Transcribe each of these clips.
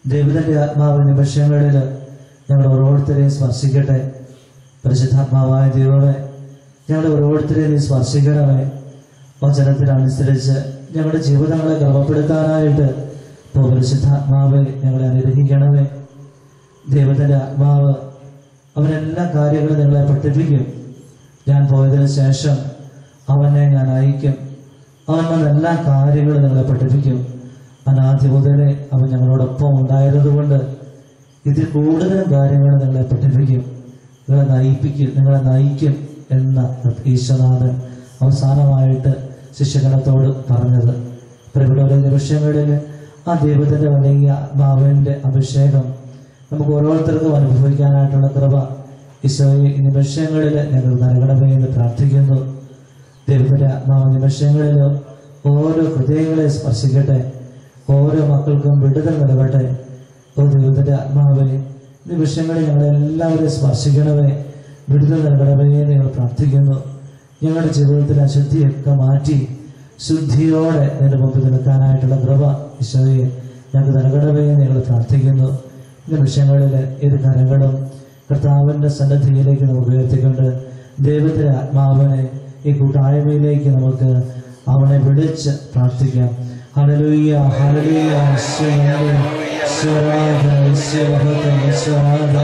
ദൈവത്തിന്റെ ആത്മാവ് നിമിഷങ്ങളിൽ ഞങ്ങൾ ഓരോരുത്തരെയും സ്പർശിക്കട്ടെ പരിശുദ്ധാത്മാവായ ദൈവമേ ഞങ്ങളുടെ ഓരോരുത്തരെയും നീ സ്പർശിക്കണമേ വചനത്തിനനുസരിച്ച് ഞങ്ങളുടെ ജീവിതങ്ങളെ ക്രമപ്പെടുത്താനായിട്ട് ഇപ്പോൾ പരിശുദ്ധാത്മാവെ ഞങ്ങളെ അനുഗ്രഹിക്കണമേ ദൈവത്തിന്റെ ആത്മാവ് അവനെല്ലാ കാര്യങ്ങളും നിങ്ങളെ പഠിപ്പിക്കും ഞാൻ പോയതിനു ശേഷം അവനെ ഞാൻ അയക്കും അവൻ വന്ന് എല്ലാ കാര്യങ്ങളും നിങ്ങളെ പഠിപ്പിക്കും അനാദ്യ മുതലേ അവൻ ഞങ്ങളോടൊപ്പം ഉണ്ടായതുകൊണ്ട് ഇതിൽ കൂടുതൽ കാര്യങ്ങൾ നിങ്ങളെ പഠിപ്പിക്കും നിങ്ങളെ നയിപ്പിക്കും നിങ്ങളെ നയിക്കും എന്ന ഈശ്വനാഥൻ അവസാനമായിട്ട് ശിഷ്യഗണത്തോട് പറഞ്ഞത് പ്രിയപ്പെട്ടവരെ നിമിഷങ്ങളിൽ ആ ദൈവത്തിന്റെ വലിയ ആത്മാവിന്റെ അഭിഷേകം നമുക്ക് ഓരോരുത്തർക്കും അനുഭവിക്കാനായിട്ടുള്ള കൃപ ഈശോയെ ഈ നിമിഷങ്ങളിൽ ഞങ്ങൾ നൽകണമേ എന്ന് പ്രാർത്ഥിക്കുന്നു ദൈവത്തിന്റെ ആത്മാവ് നിമിഷങ്ങളിൽ ഓരോ ഹൃദയങ്ങളെ സ്പർശിക്കട്ടെ ഓരോ മക്കൾക്കും വിടുതൽ നൽകട്ടെ ഓ ദൈവത്തിന്റെ ആത്മാവെ നിമിഷങ്ങളിൽ ഞങ്ങളെല്ലാവരെയും സ്പർശിക്കണമേ വിടുതൽ നൽകണമേ എന്ന് ഞങ്ങൾ പ്രാർത്ഥിക്കുന്നു ഞങ്ങളുടെ ജീവിതത്തിലെ അശുദ്ധിയൊക്കെ മാറ്റി ശുദ്ധിയോടെ നിന്റെ മുമ്പിൽ നിൽക്കാനായിട്ടുള്ള കൃപ ഈശോയെ ഞങ്ങൾക്ക് നൽകണമേ എന്ന് ഞങ്ങൾ പ്രാർത്ഥിക്കുന്നു ഈ നിമിഷങ്ങളിൽ ഇരു കരങ്ങളും കർത്താവിന്റെ സന്നദ്ധിയിലേക്ക് നമുക്ക് ഉയർത്തിക്കൊണ്ട് ദൈവത്തിന്റെ ആത്മാവിനെ ഈ കൂട്ടായ്മയിലേക്ക് നമുക്ക് അവനെ വിളിച്ച് പ്രാർത്ഥിക്കാം ഹല്ലേലൂയ ഹല്ലേലൂയ ഈശോയെ ഈശ്വരാധ ഈശ്വരഹത്വം ഈശ്വരാധ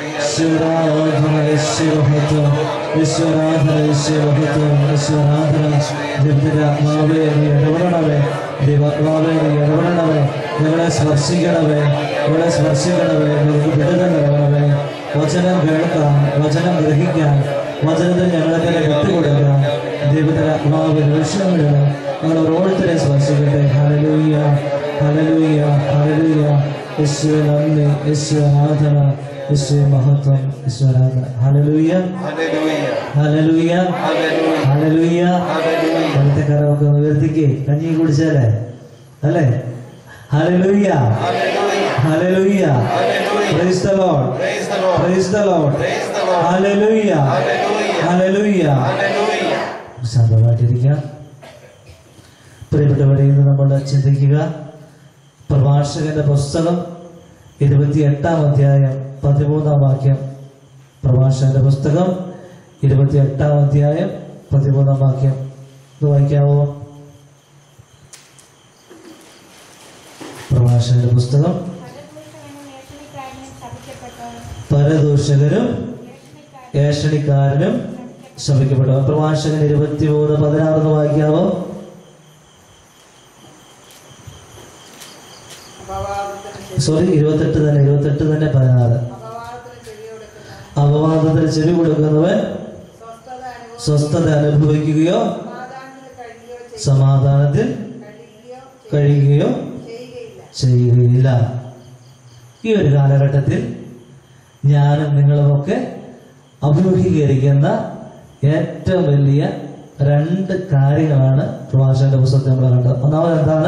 ഈശ്വരാധന ഈശ്വരഹത്വം ഈശ്വരാധന ഈശ്വരഹത്വം ഈശ്വരാധന ദൈവത്തിന്റെ ആത്മാവേ നീ ഇടപെടണമേ ദൈവാത്മാവേ നീ ഇടപെടണമേ ഞങ്ങളെ സ്പർശിക്കണമേ ഞങ്ങളെ സ്പർശിക്കണമേ ഞങ്ങൾക്ക് വിടുതൽ നൽകണമേ വചനം കേൾക്കാം വചനം ഗ്രഹിക്കാൻ വചനത്തിൽ ഞങ്ങളെ തന്നെ വിട്ടുകൊടുക്കാം ദൈവത്തിന്റെ ആത്മാവ് നിമിഷങ്ങളിൽ ഞങ്ങൾ ഓരോരുത്തരെ സ്പർശിക്കട്ടെ ഹലലൂയ ഹലലൂയ ഹലലൂയ യേശു നന്ദി യേശു ആരാധന യേശു മഹത്വം യേശു ആരാധന ഹലലൂയ ഹലലൂയ ഹലലൂയ അടുത്ത കരമൊക്കെ ഉയർത്തിക്കേ കഞ്ഞി കുടിച്ചാലേ അല്ലേ hallelujah hallelujah praise the Lord praise the Lord hallelujah hallelujah ശാന്തമായിട്ടിരിക്കാം പ്രിയപ്പെട്ടവരെ ഇന്ന് നമ്മൾ ചിന്തിക്കുക പ്രഭാഷകന്റെ പുസ്തകം ഇരുപത്തിയെട്ടാം അധ്യായം പതിമൂന്നാം വാക്യം പ്രഭാഷകന്റെ പുസ്തകം ഇരുപത്തിയെട്ടാം അധ്യായം പതിമൂന്നാം വാക്യം ഇത് വായിക്കാവോ പ്രഭാഷകന്റെ പുസ്തകം പരദൂഷകരും ഏഷണിക്കാരനും ശമിക്കപ്പെട്ടു പ്രഭാഷകൻ ഇരുപത്തിമൂന്ന് പതിനാറ് വായിക്കാവോ സോറി ഇരുപത്തെട്ട് തന്നെ ഇരുപത്തെട്ട് തന്നെ പതിനാറ് അപവാദത്തിന് ചെവി കൊടുക്കുന്നവൻ സ്വസ്ഥത അനുഭവിക്കുകയോ സമാധാനത്തിൽ കഴിയുകയോ ചെയ്യുകയില്ല ഈ ഒരു കാലഘട്ടത്തിൽ ഞാനും നിങ്ങളുമൊക്കെ അഭിമുഖീകരിക്കുന്ന ഏറ്റവും വലിയ രണ്ട് കാര്യങ്ങളാണ് പ്രഭാഷകന്റെ പുസ്തകത്തിൽ നമ്മൾ കണ്ടത് ഒന്നാമത് എന്താണ്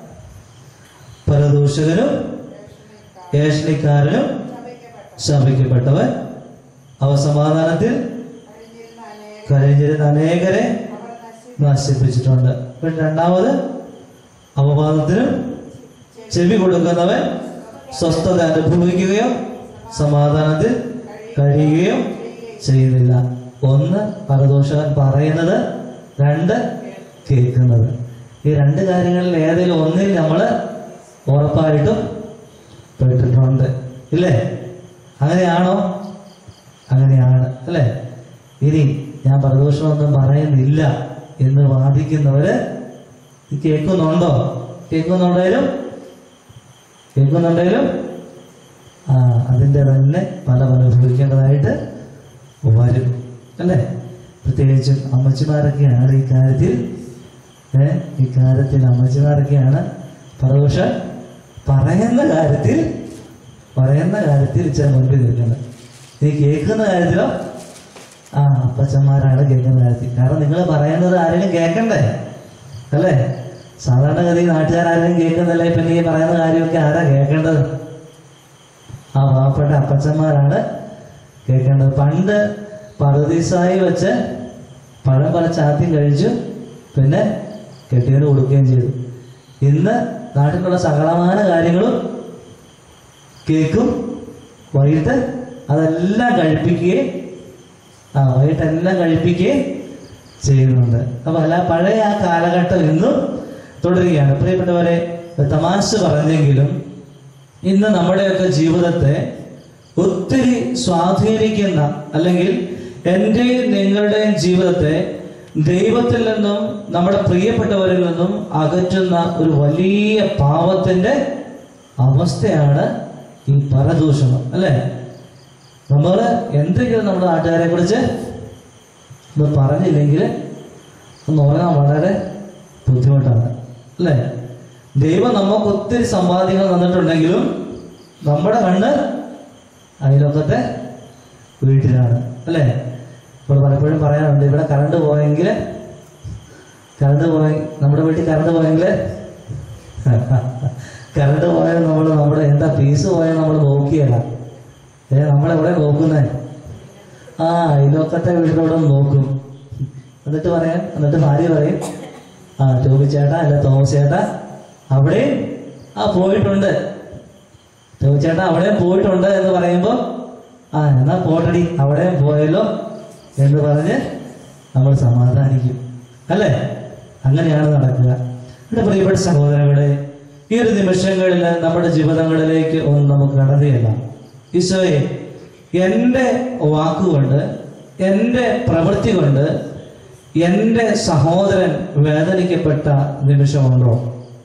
പരദൂഷകനും ഏഷണിക്കാരനും ശപിക്കപ്പെട്ടവൻ അവ സമാധാനത്തിൽ കഴിഞ്ഞിരുന്ന അനേകരെ നശിപ്പിച്ചിട്ടുണ്ട് പിന്നെ രണ്ടാമത് അപവാദത്തിനും ചെവി കൊടുക്കുന്നവൻ സ്വസ്ഥത അനുഭവിക്കുകയോ സമാധാനത്തിൽ കഴിയുകയോ ചെയ്യുന്നില്ല ഒന്ന് പരദോഷകൻ പറയുന്നത് രണ്ട് കേൾക്കുന്നത് ഈ രണ്ട് കാര്യങ്ങളിൽ ഏതെങ്കിലും ഒന്നിൽ നമ്മൾ ഉറപ്പായിട്ടും പെട്ടിട്ടുണ്ട് ഇല്ലേ അങ്ങനെയാണോ അങ്ങനെയാണ് അല്ലേ ഇനി ഞാൻ പരദോഷമൊന്നും പറയുന്നില്ല എന്ന് വാദിക്കുന്നവര് ഇത് കേൾക്കുന്നുണ്ടോ കേൾക്കുന്നുണ്ടെങ്കിലും കേൾക്കുന്നുണ്ടെങ്കിലും ആ അതിൻ്റെ തന്നെ ഫലം അനുഭവിക്കേണ്ടതായിട്ട് വരും അല്ലേ പ്രത്യേകിച്ചും അമ്മച്ചിമാരൊക്കെയാണ് ഈ കാര്യത്തിൽ ഏ ഈ കാര്യത്തിൽ അമ്മച്ചിമാരൊക്കെയാണ് പരദോഷ പറയുന്ന കാര്യത്തിൽ പറയുന്ന കാര്യത്തിൽ ഇച്ചിരി മുൻപിൽ നിൽക്കുന്നത് ഈ കേൾക്കുന്ന കാര്യത്തിലോ ആ അപ്പച്ചന്മാരാണ് കേൾക്കുന്ന കാര്യത്തിൽ കാരണം നിങ്ങൾ പറയുന്നത് ആരെങ്കിലും കേൾക്കണ്ടേ അല്ലേ സാധാരണഗതി നാട്ടുകാരും കേൾക്കുന്നില്ല ഇപ്പൊ നീ പറയുന്ന കാര്യമൊക്കെ ആരാ കേൾക്കേണ്ടത് ആ പാവപ്പെട്ട അപ്പച്ചന്മാരാണ് കേൾക്കേണ്ടത് പണ്ട് പറുദീസായി വെച്ച് പഴം പറിച്ച് ആദ്യം കഴിച്ചു പിന്നെ കെട്ടിയവന് കൊടുക്കുകയും ചെയ്തു ഇന്ന് നാട്ടിലുള്ള സകലമായ കാര്യങ്ങളും കേക്കും വൈകിട്ട് അതെല്ലാം കഴിപ്പിക്കുകയും ആ വൈകിട്ടെല്ലാം കഴിപ്പിക്കുകയും ചെയ്യുന്നുണ്ട് അപ്പൊ അല്ല പഴയ ആ കാലഘട്ടം ഇന്നും തുടരുകയാണ് പ്രിയപ്പെട്ടവരെ ഒരു തമാശ പറഞ്ഞെങ്കിലും ഇന്ന് നമ്മുടെയൊക്കെ ജീവിതത്തെ ഒത്തിരി സ്വാധീനിക്കുന്ന അല്ലെങ്കിൽ എൻ്റെയും നിങ്ങളുടെയും ജീവിതത്തെ ദൈവത്തിൽ നിന്നും നമ്മുടെ പ്രിയപ്പെട്ടവരിൽ നിന്നും അകറ്റുന്ന ഒരു വലിയ പാവത്തിന്റെ അവസ്ഥയാണ് ഈ പരദൂഷണം അല്ലേ നമ്മൾ എന്തെങ്കിലും നമ്മുടെ നാട്ടുകാരെ കുറിച്ച് ഇത് പറഞ്ഞില്ലെങ്കിൽ ഒന്ന് ഉറങ്ങാൻ വളരെ ബുദ്ധിമുട്ടാണ് അല്ലേ ദൈവം നമുക്ക് ഒത്തിരി സമ്പാദ്യങ്ങൾ തന്നിട്ടുണ്ടെങ്കിലും നമ്മുടെ കണ്ണ് അയലൊക്കത്തെ വീട്ടിലാണ് അല്ലേ ഇപ്പോൾ പലപ്പോഴും പറയാറുണ്ട് ഇവിടെ കറണ്ട് പോയെങ്കിൽ കറണ്ട് പോയി നമ്മുടെ വീട്ടിൽ കറണ്ട് പോയെങ്കിൽ കറണ്ട് പോയാൽ നമ്മൾ നമ്മുടെ എന്താ ഫീസ് പോയാൽ നമ്മൾ നോക്കിയല്ല ഏ നമ്മളെവിടെ നോക്കുന്നേ ആ അയൽവക്കത്തെ വീട്ടിലോടെ നോക്കും എന്നിട്ട് പറയാം എന്നിട്ട് ഭാര്യ പറയും ആ ടോബി ചേട്ടാ അല്ല തോമസ് ചേട്ടാ അവിടെ ആ പോയിട്ടുണ്ട് ടോബി ചേട്ടാ അവിടെ പോയിട്ടുണ്ട് എന്ന് പറയുമ്പോൾ ആ എന്നാ പോട്ടടി അവിടെ പോയല്ലോ എന്ന് പറഞ്ഞ് നമ്മൾ സമാധാനിക്കും അല്ലേ അങ്ങനെയാണ് നടക്കുക എൻ്റെ പ്രിയപ്പെട്ട സഹോദരങ്ങളെ ഈ ഒരു നിമിഷങ്ങളിൽ നമ്മുടെ ജീവിതങ്ങളിലേക്ക് ഒന്ന് നമുക്ക് കടന്നുകയല്ല ഈശോയെ എൻ്റെ വാക്കുകൊണ്ട് എൻ്റെ പ്രവൃത്തി കൊണ്ട് എൻ്റെ സഹോദരൻ വേദനിക്കപ്പെട്ട നിമിഷമുണ്ടോ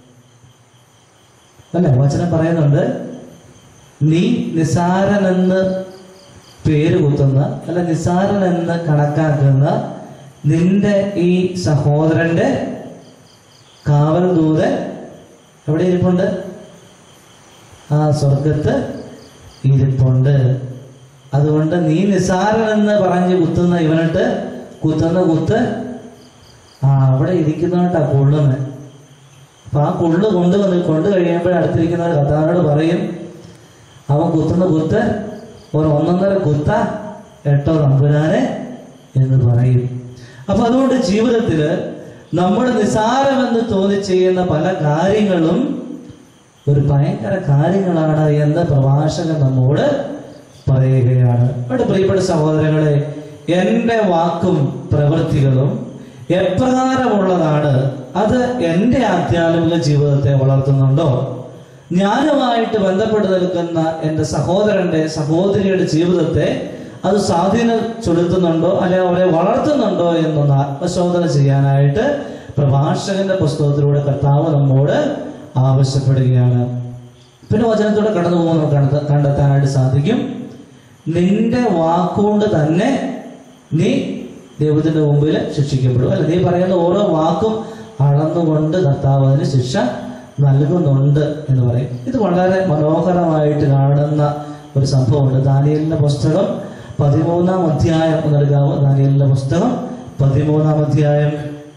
അല്ലേ വചനം പറയുന്നുണ്ട് നീ നിസാരനെന്ന് പേര് കുത്തുന്ന അല്ല നിസാരനെന്ന് കണക്കാക്കുന്ന നിന്റെ ഈ സഹോദരന്റെ കാവൽ ദൂതൻ എവിടെ ഇരിപ്പുണ്ട് ആ സ്വർഗത്ത് ഇരിപ്പുണ്ട് അതുകൊണ്ട് നീ നിസാരനെന്ന് പറഞ്ഞ് കുത്തുന്ന ഇവനിട്ട് കുത്തുന്ന കുത്ത് ആ അവിടെ ഇരിക്കുന്നവട്ടാ കൊള്ളുന്നത് അപ്പൊ ആ കൊള്ളു കൊണ്ട് വന്ന് കൊണ്ട് കഴിയുമ്പോൾ അടുത്തിരിക്കുന്നവർ കഥാവിനോട് പറയും അവൻ കുത്തുന്ന കുത്ത് ഒരു ഒന്നൊന്നര കുത്ത എട്ടോ തമ്പുരാനെ എന്ന് പറയും അപ്പൊ അതുകൊണ്ട് ജീവിതത്തിൽ നമ്മൾ നിസാരമെന്ന് തോന്നി ചെയ്യുന്ന പല കാര്യങ്ങളും ഒരു ഭയങ്കര കാര്യങ്ങളാണ് എന്ന് പ്രഭാഷകൻ നമ്മോട് പറയുകയാണ് അവിടെ പ്രിയപ്പെട്ട സഹോദരങ്ങളെ എൻ്റെ വാക്കും പ്രവൃത്തികളും എപ്രകാരമുള്ളതാണ് അത് എൻ്റെ ആധ്യാത്മിക ജീവിതത്തെ വളർത്തുന്നുണ്ടോ ഞാനുമായിട്ട് ബന്ധപ്പെട്ട് നിൽക്കുന്ന എൻ്റെ സഹോദരന്റെ സഹോദരിയുടെ ജീവിതത്തെ അത് സ്വാധീനം ചെലുത്തുന്നുണ്ടോ അല്ലെ അവരെ വളർത്തുന്നുണ്ടോ എന്നൊന്ന് ആത്മശോധന ചെയ്യാനായിട്ട് പ്രഭാഷകന്റെ പുസ്തകത്തിലൂടെ കർത്താവ് നമ്മോട് ആവശ്യപ്പെടുകയാണ് പിന്നെ വചനത്തോടെ കടന്നു പോകുമ്പോൾ നമുക്ക് കണ്ടെത്ത- കണ്ടെത്താനായിട്ട് സാധിക്കും നിന്റെ വാക്കുകൊണ്ട് തന്നെ നീ ദൈവത്തിന്റെ മുമ്പിൽ ശിക്ഷിക്കപ്പെടും അല്ല നീ പറയുന്ന ഓരോ വാക്കും അളന്നുകൊണ്ട് കർത്താവ് അതിന് ശിക്ഷ നൽകുന്നുണ്ട് എന്ന് പറയും ഇത് വളരെ മനോഹരമായിട്ട് കാണുന്ന ഒരു സംഭവമുണ്ട് ദാനിയലിന്റെ പുസ്തകം പതിമൂന്നാം അധ്യായം നൽകാവ് ദാനിയലിന്റെ പുസ്തകം പതിമൂന്നാം അധ്യായം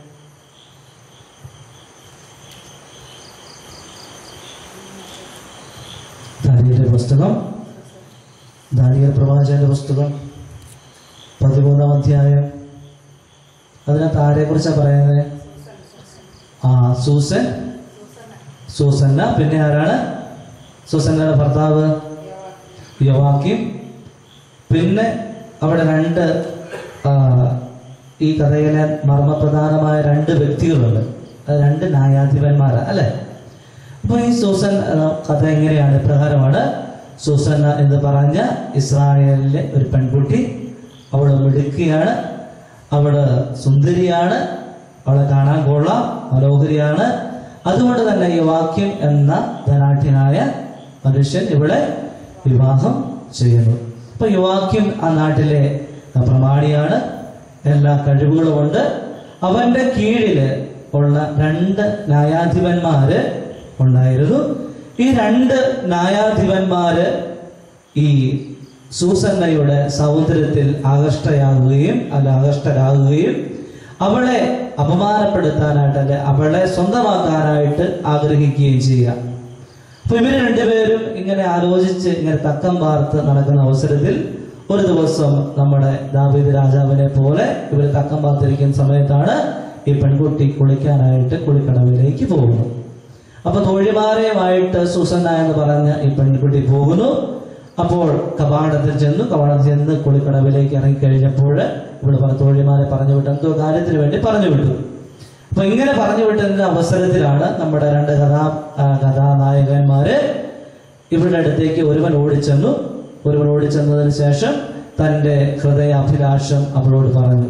ദാനിയലിന്റെ പുസ്തകം ദാനിയൽ പ്രവാചകന്റെ പുസ്തകം പതിമൂന്നാം അധ്യായം അതിനകത്ത് ആരെ കുറിച്ചാണ് പറയുന്നത് ആ സൂസൻ സൂസന്ന പിന്നെ ആരാണ് സൂസന്നയുടെ ഭർത്താവ് യോവാക്കിം പിന്നെ അവിടെ രണ്ട് ആ, ഈ കഥയിലെ മർമ്മപ്രധാനമായ രണ്ട് വ്യക്തികളുണ്ട് അത് രണ്ട് ന്യായാധിപന്മാരാണ് അല്ലെ അപ്പൊ ഈ സൂസൻ എന്ന കഥ എങ്ങനെയാണ് പ്രകാരമാണ് സൂസന്ന എന്ന് പറഞ്ഞ ഇസ്രായേലിലെ ഒരു പെൺകുട്ടി അവള് മിടുക്കിയാണ് അവള് സുന്ദരിയാണ് അവളെ കാണാൻ കൊള്ളാം മനോഹരിയാണ് അതുകൊണ്ട് തന്നെ ഈ വാക്യം എന്ന ധനാഠ്യനായ മനുഷ്യൻ ഇവിടെ വിവാഹം ചെയ്യുന്നു അപ്പൊ യുവാക്യം ആ നാട്ടിലെ പ്രമാണിയാണ് എല്ലാ കഴിവുകളുമുണ്ട് അവന്റെ കീഴില് ഉള്ള രണ്ട് ന്യായാധിപന്മാര് ഉണ്ടായിരുന്നു ഈ രണ്ട് ന്യായാധിപന്മാര് ഈ സൂസന്നയുടെ സൗന്ദര്യത്തിൽ ആകർഷ്ടയാകുകയും അല്ല ആകർഷ്ടരാകുകയും അവളെ അപമാനപ്പെടുത്താനായിട്ട് അല്ലെ അവളെ സ്വന്തമാക്കാനായിട്ട് ആഗ്രഹിക്കുകയും ചെയ്യുക അപ്പൊ ഇവര് രണ്ടുപേരും ഇങ്ങനെ ആലോചിച്ച് ഇങ്ങനെ തക്കം പാർത്ത് നടക്കുന്ന അവസരത്തിൽ ഒരു ദിവസം നമ്മുടെ ദാവീദ് രാജാവിനെ പോലെ ഇവർ തക്കം പാർത്തിരിക്കുന്ന സമയത്താണ് ഈ പെൺകുട്ടി കുളിക്കാനായിട്ട് കുളിക്കടവിലേക്ക് പോകുന്നത് അപ്പൊ തോഴിമാരെയുമായിട്ട് സുസന്ന എന്ന് പറഞ്ഞ ഈ പെൺകുട്ടി പോകുന്നു അപ്പോൾ കവാടത്തിൽ ചെന്നു കവാടത്തിൽ ചെന്ന് കുളിക്കടവിലേക്ക് ഇറങ്ങിക്കഴിഞ്ഞപ്പോൾ ഇവിടെ പറഞ്ഞ തോഴിമാരെ പറഞ്ഞു വിട്ടു എന്തോ കാര്യത്തിന് വേണ്ടി പറഞ്ഞു വിട്ടു അപ്പൊ ഇങ്ങനെ പറഞ്ഞു വിട്ടതിന്റെ അവസരത്തിലാണ് നമ്മുടെ രണ്ട് കഥാ ആ, കഥാനായകന്മാര് ഇവരുടെ അടുത്തേക്ക് ഒരുവൻ ഓടിച്ചെന്നു ഒരുവൻ ഓടിച്ചെന്നതിന് ശേഷം തന്റെ ഹൃദയാഭിലാഷം അവളോട് പറഞ്ഞു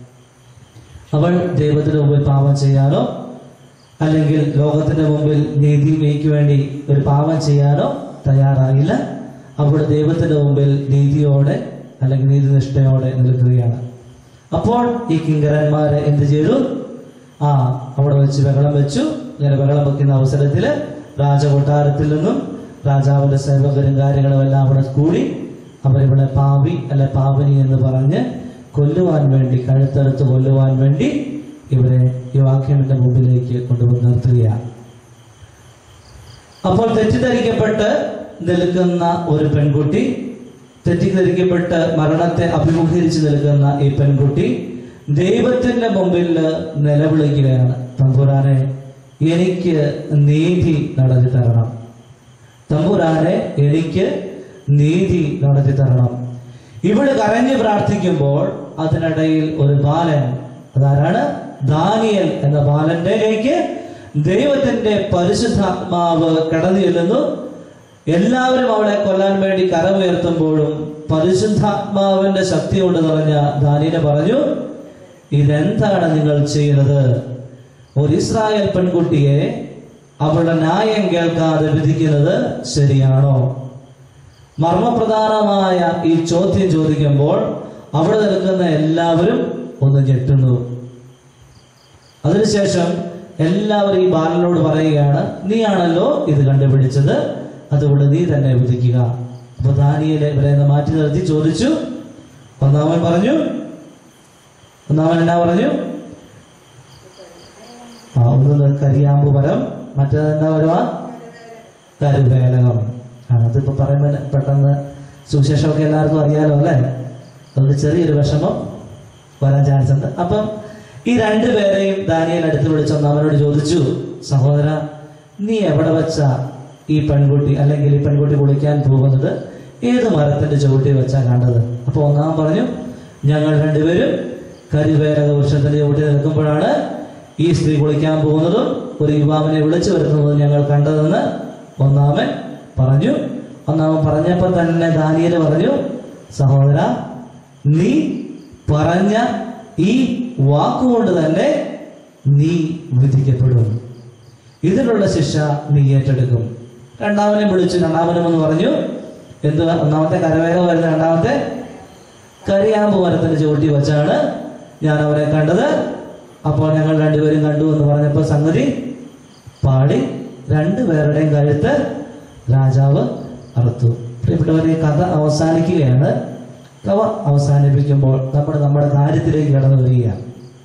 അവൾ ദൈവത്തിന് മുമ്പിൽ പാപം ചെയ്യാനോ അല്ലെങ്കിൽ ലോകത്തിന്റെ മുമ്പിൽ നീതിക്ക് വേണ്ടി ഒരു പാപം ചെയ്യാനോ തയ്യാറായില്ല അവൾ ദൈവത്തിന്റെ മുമ്പിൽ നീതിയോടെ അല്ലെങ്കിൽ നീതിനിഷ്ഠയോടെ നിൽക്കുകയാണ് അപ്പോൾ ഈ കിങ്കരന്മാരെ എന്ത് ചെയ്തു ആ അവിടെ വെച്ച് ബഹളം വെച്ചു ഇങ്ങനെ ബഹളം വെക്കുന്ന അവസരത്തിൽ രാജകൊട്ടാരത്തിൽ നിന്നും രാജാവിന്റെ സേവകരും കാര്യങ്ങളും എല്ലാം അവിടെ കൂടി അവരിവിടെ പാവി അല്ലെ പാവനി എന്ന് പറഞ്ഞ് കൊല്ലുവാൻ വേണ്ടി കഴുത്തെടുത്ത് കൊല്ലുവാൻ വേണ്ടി ഇവരെ യുവാക്യമിന്റെ മുമ്പിലേക്ക് കൊണ്ടുവന്ന് നിർത്തുകയാണ് അപ്പോൾ തെറ്റിദ്ധരിക്കപ്പെട്ട് നിൽക്കുന്ന ഒരു പെൺകുട്ടി തെറ്റിദ്ധരിക്കപ്പെട്ട് മരണത്തെ അഭിമുഖീകരിച്ച് നിൽക്കുന്ന ഈ പെൺകുട്ടി ദൈവത്തിന്റെ മുമ്പിൽ നിലവിളിക്കുകയാണ് തമ്പുരാനെ എനിക്ക് നീതി നടത്തി തരണം തമ്പുരാനെ എനിക്ക് നീതി നടത്തി തരണം ഇവിടെ കരഞ്ഞ് പ്രാർത്ഥിക്കുമ്പോൾ അതിനിടയിൽ ഒരു ബാലൻ അതാരാണ് ദാനിയൽ എന്ന ബാലന്റെലേക്ക് ദൈവത്തിന്റെ പരിശുദ്ധാത്മാവ് കടന്നു ചെല്ലുന്നു എല്ലാവരും അവളെ കൊല്ലാൻ വേണ്ടി കരമുയർത്തുമ്പോഴും പരിശുദ്ധാത്മാവിന്റെ ശക്തി കൊണ്ട് നിറഞ്ഞ ദാനിയനെ പറഞ്ഞു ഇതെന്താണ് നിങ്ങൾ ചെയ്യുന്നത് ഒരു ഇസ്രായേൽ പെൺകുട്ടിയെ അവളുടെ ന്യായം കേൾക്കാതെ വിധിക്കുന്നത് ശരിയാണോ മർമ്മപ്രധാനമായ ഈ ചോദ്യം ചോദിക്കുമ്പോൾ അവിടെ നിൽക്കുന്ന എല്ലാവരും ഒന്ന് ഞെട്ടുന്നു അതിനുശേഷം എല്ലാവരും ഈ ബാലനോട് പറയുകയാണ് നീയാണല്ലോ ഇത് കണ്ടുപിടിച്ചത് അതുകൊണ്ട് നീ തന്നെ വിധിക്കുക അപ്പൊ ദാനിയലെ ഇവരെ ഒന്ന് മാറ്റി നിർത്തി ചോദിച്ചു ഒന്നാമൻ പറഞ്ഞു ഒന്നാമൻ എന്നാ പറഞ്ഞു ആ ഒന്ന് കരിയാമ്പ് മരം മറ്റേത് എന്താ വരുവാ കരുവേലകം ആ അതിപ്പോ പറയുമ്പോൾ പെട്ടെന്ന് സുവിശേഷമൊക്കെ എല്ലാവർക്കും അറിയാലോ അല്ലേ അതുകൊണ്ട് ചെറിയൊരു വിഷമം വരാൻ ചാൻസ് ഉണ്ട് അപ്പം ഈ രണ്ടുപേരെയും ദാനിയൽ അടുത്ത് വിളിച്ചൊന്ന് അവനോട് ചോദിച്ചു സഹോദര നീ എവിടെ വെച്ചാ ഈ പെൺകുട്ടി അല്ലെങ്കിൽ ഈ പെൺകുട്ടി കുളിക്കാൻ പോകുന്നത് ഏത് മരത്തിന്റെ ചുവട്ടി വെച്ചാ കണ്ടത് അപ്പൊ ഒന്നാം പറഞ്ഞു ഞങ്ങൾ രണ്ടുപേരും കരിവേലക വൃക്ഷത്തിന്റെ ചുവട്ടി നിൽക്കുമ്പോഴാണ് ഈ സ്ത്രീ കുളിക്കാൻ പോകുന്നതും ഒരു യുവാവിനെ വിളിച്ചു വരുത്തുന്നതും ഞങ്ങൾ കണ്ടതെന്ന് ഒന്നാമൻ പറഞ്ഞു ഒന്നാമൻ പറഞ്ഞപ്പോൾ തന്നെ ദാനിയൽ പറഞ്ഞു സഹോദര നീ പറഞ്ഞ ഈ വാക്കുകൊണ്ട് തന്നെ നീ വിധിക്കപ്പെടും ഇതിനുള്ള ശിക്ഷ നീ ഏറ്റെടുക്കും രണ്ടാമനെ വിളിച്ചു രണ്ടാമനും എന്ന് പറഞ്ഞു എന്ത് ഒന്നാമത്തെ കരവേല വരുന്ന രണ്ടാമത്തെ കരിയാമ്പ് മരത്തിന്റെ ചുവട്ടി വെച്ചാണ് ഞാൻ അവരെ കണ്ടത് അപ്പോൾ ഞങ്ങൾ രണ്ടുപേരും കണ്ടു എന്ന് പറഞ്ഞപ്പോൾ സംഗതി പാടി രണ്ടുപേരുടെയും കഴുത്ത് രാജാവ് അറുത്തു പ്രിയപ്പെട്ടവരെ ഈ കഥ അവസാനിക്കുകയാണ് കഥ അവസാനിപ്പിക്കുമ്പോൾ നമ്മൾ നമ്മുടെ കാര്യത്തിലേക്ക് കടന്നു വരികയാണ്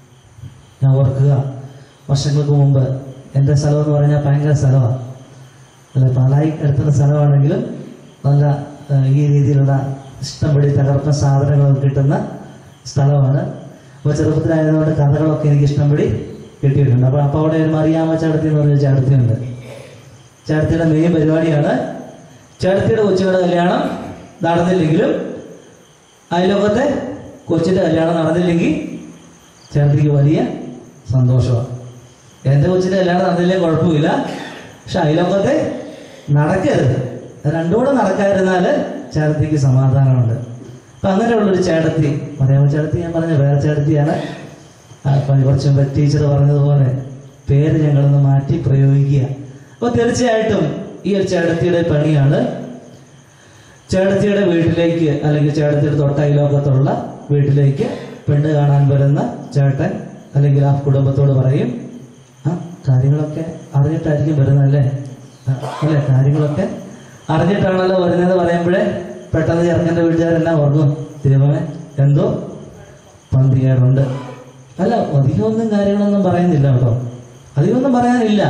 ഞാൻ ഓർക്കുക വർഷങ്ങൾക്ക് മുമ്പ് എൻ്റെ സ്ഥലം എന്ന് പറഞ്ഞാൽ ഭയങ്കര സ്ഥലമാണ് അല്ല പാലായി അടുത്തുള്ള സ്ഥലമാണെങ്കിലും നല്ല ആ, ഈ രീതിയിലുള്ള ഇഷ്ടംപടി തകർപ്പ സാധനങ്ങളൊക്കെ കിട്ടുന്ന സ്ഥലമാണ് അപ്പോൾ ചെറുപ്പത്തിലായതുകൊണ്ട് കഥകളൊക്കെ എനിക്ക് ഇഷ്ടംപടി കിട്ടിയിട്ടുണ്ട് അപ്പോൾ അപ്പോൾ അവിടെ ഒരു മറിയാമ്മ ചേട്ടത്തി എന്ന് പറഞ്ഞൊരു ചേട്ടത്തിയുണ്ട് ചേട്ടത്തിയുടെ മെയിൻ പരിപാടിയാണ് ചേട്ടത്തിയുടെ കൊച്ചുകളുടെ കല്യാണം നടന്നില്ലെങ്കിലും അയലോകത്തെ കൊച്ചിൻ്റെ കല്യാണം നടന്നില്ലെങ്കിൽ ചേട്ടത്തിക്ക് വലിയ സന്തോഷമാണ് എൻ്റെ കൊച്ചിൻ്റെ കല്യാണം നടന്നില്ലെങ്കിൽ കുഴപ്പമില്ല പക്ഷെ അയലോകത്തെ നടക്കരുത് അത് രണ്ടും കൂടെ നടക്കാതിരുന്നാൽ ചേട്ടത്തിക്ക് സമാധാനമുണ്ട് അപ്പം അങ്ങനെയുള്ളൊരു ചേട്ടത്തി പറയാമോ ചേട്ടത്തി ഞാൻ പറഞ്ഞ വേറെ ചേട്ടത്തിയാണ് ആ, ഇപ്പം കുറച്ച് മുമ്പ് ടീച്ചർ പറഞ്ഞതുപോലെ പേര് ഞങ്ങളൊന്ന് മാറ്റി പ്രയോഗിക്കുക അപ്പോൾ തീർച്ചയായിട്ടും ഈ ഒരു ചേട്ടത്തിയുടെ പണിയാണ് ചേട്ടത്തിയുടെ വീട്ടിലേക്ക് അല്ലെങ്കിൽ ചേട്ടത്തിയുടെ തൊട്ടയലോകത്തുള്ള വീട്ടിലേക്ക് പെണ്ണ് കാണാൻ വരുന്ന ചേട്ടൻ അല്ലെങ്കിൽ ആ കുടുംബത്തോട് പറയും ആ കാര്യങ്ങളൊക്കെ അറിഞ്ഞിട്ടായിരിക്കും വരുന്നതല്ലേ ആ, അല്ലേ കാര്യങ്ങളൊക്കെ അറിഞ്ഞിട്ടാണല്ലോ വരുന്നത് പറയുമ്പോഴേ പെട്ടെന്ന് ചെറുക്കൻ്റെ വീട്ടുകാരെല്ലാം ഓർക്കും ദൈവമേ എന്തോ പന്തികേടുണ്ട് അല്ല അധികമൊന്നും കാര്യങ്ങളൊന്നും പറയുന്നില്ല കേട്ടോ അധികമൊന്നും പറയാനില്ല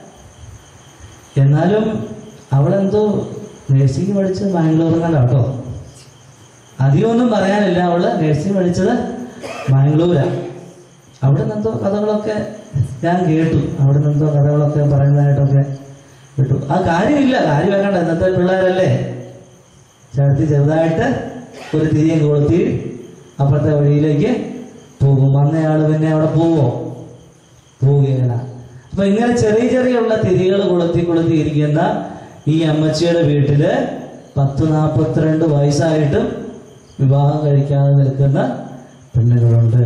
എന്നാലും അവളെന്തോ നഴ്സിംഗ് പഠിച്ചത് ബാംഗ്ലൂർ കണ്ട കേട്ടോ അധികമൊന്നും പറയാനില്ല അവള് നഴ്സിംഗ് പഠിച്ചത് ബാംഗ്ലൂരാ അവിടെ നിന്നെന്തോ കഥകളൊക്കെ ഞാൻ കേട്ടു അവിടെ നിന്നെന്തോ കഥകളൊക്കെ പറയുന്നതായിട്ടൊക്കെ വിട്ടു ആ കാര്യമില്ല കാര്യം വേണ്ട ഇന്നത്തെ പിള്ളേരല്ലേ ചേർത്തി ചെറുതായിട്ട് ഒരു തിരിയും കൊളുത്തി അപ്പുറത്തെ വഴിയിലേക്ക് പോകും വന്നയാള് പിന്നെ അവിടെ പോവോ പോവുകയില്ല അപ്പൊ ഇങ്ങനെ ചെറിയ ചെറിയുള്ള തിരികൾ കൊളുത്തി കൊളുത്തി ഇരിക്കുന്ന ഈ അമ്മച്ചിയുടെ വീട്ടില് പത്ത് നാൽപ്പത്തിരണ്ട് വയസ്സായിട്ടും വിവാഹം കഴിക്കാതെ നിൽക്കുന്ന പെണ്ണുങ്ങളുണ്ട്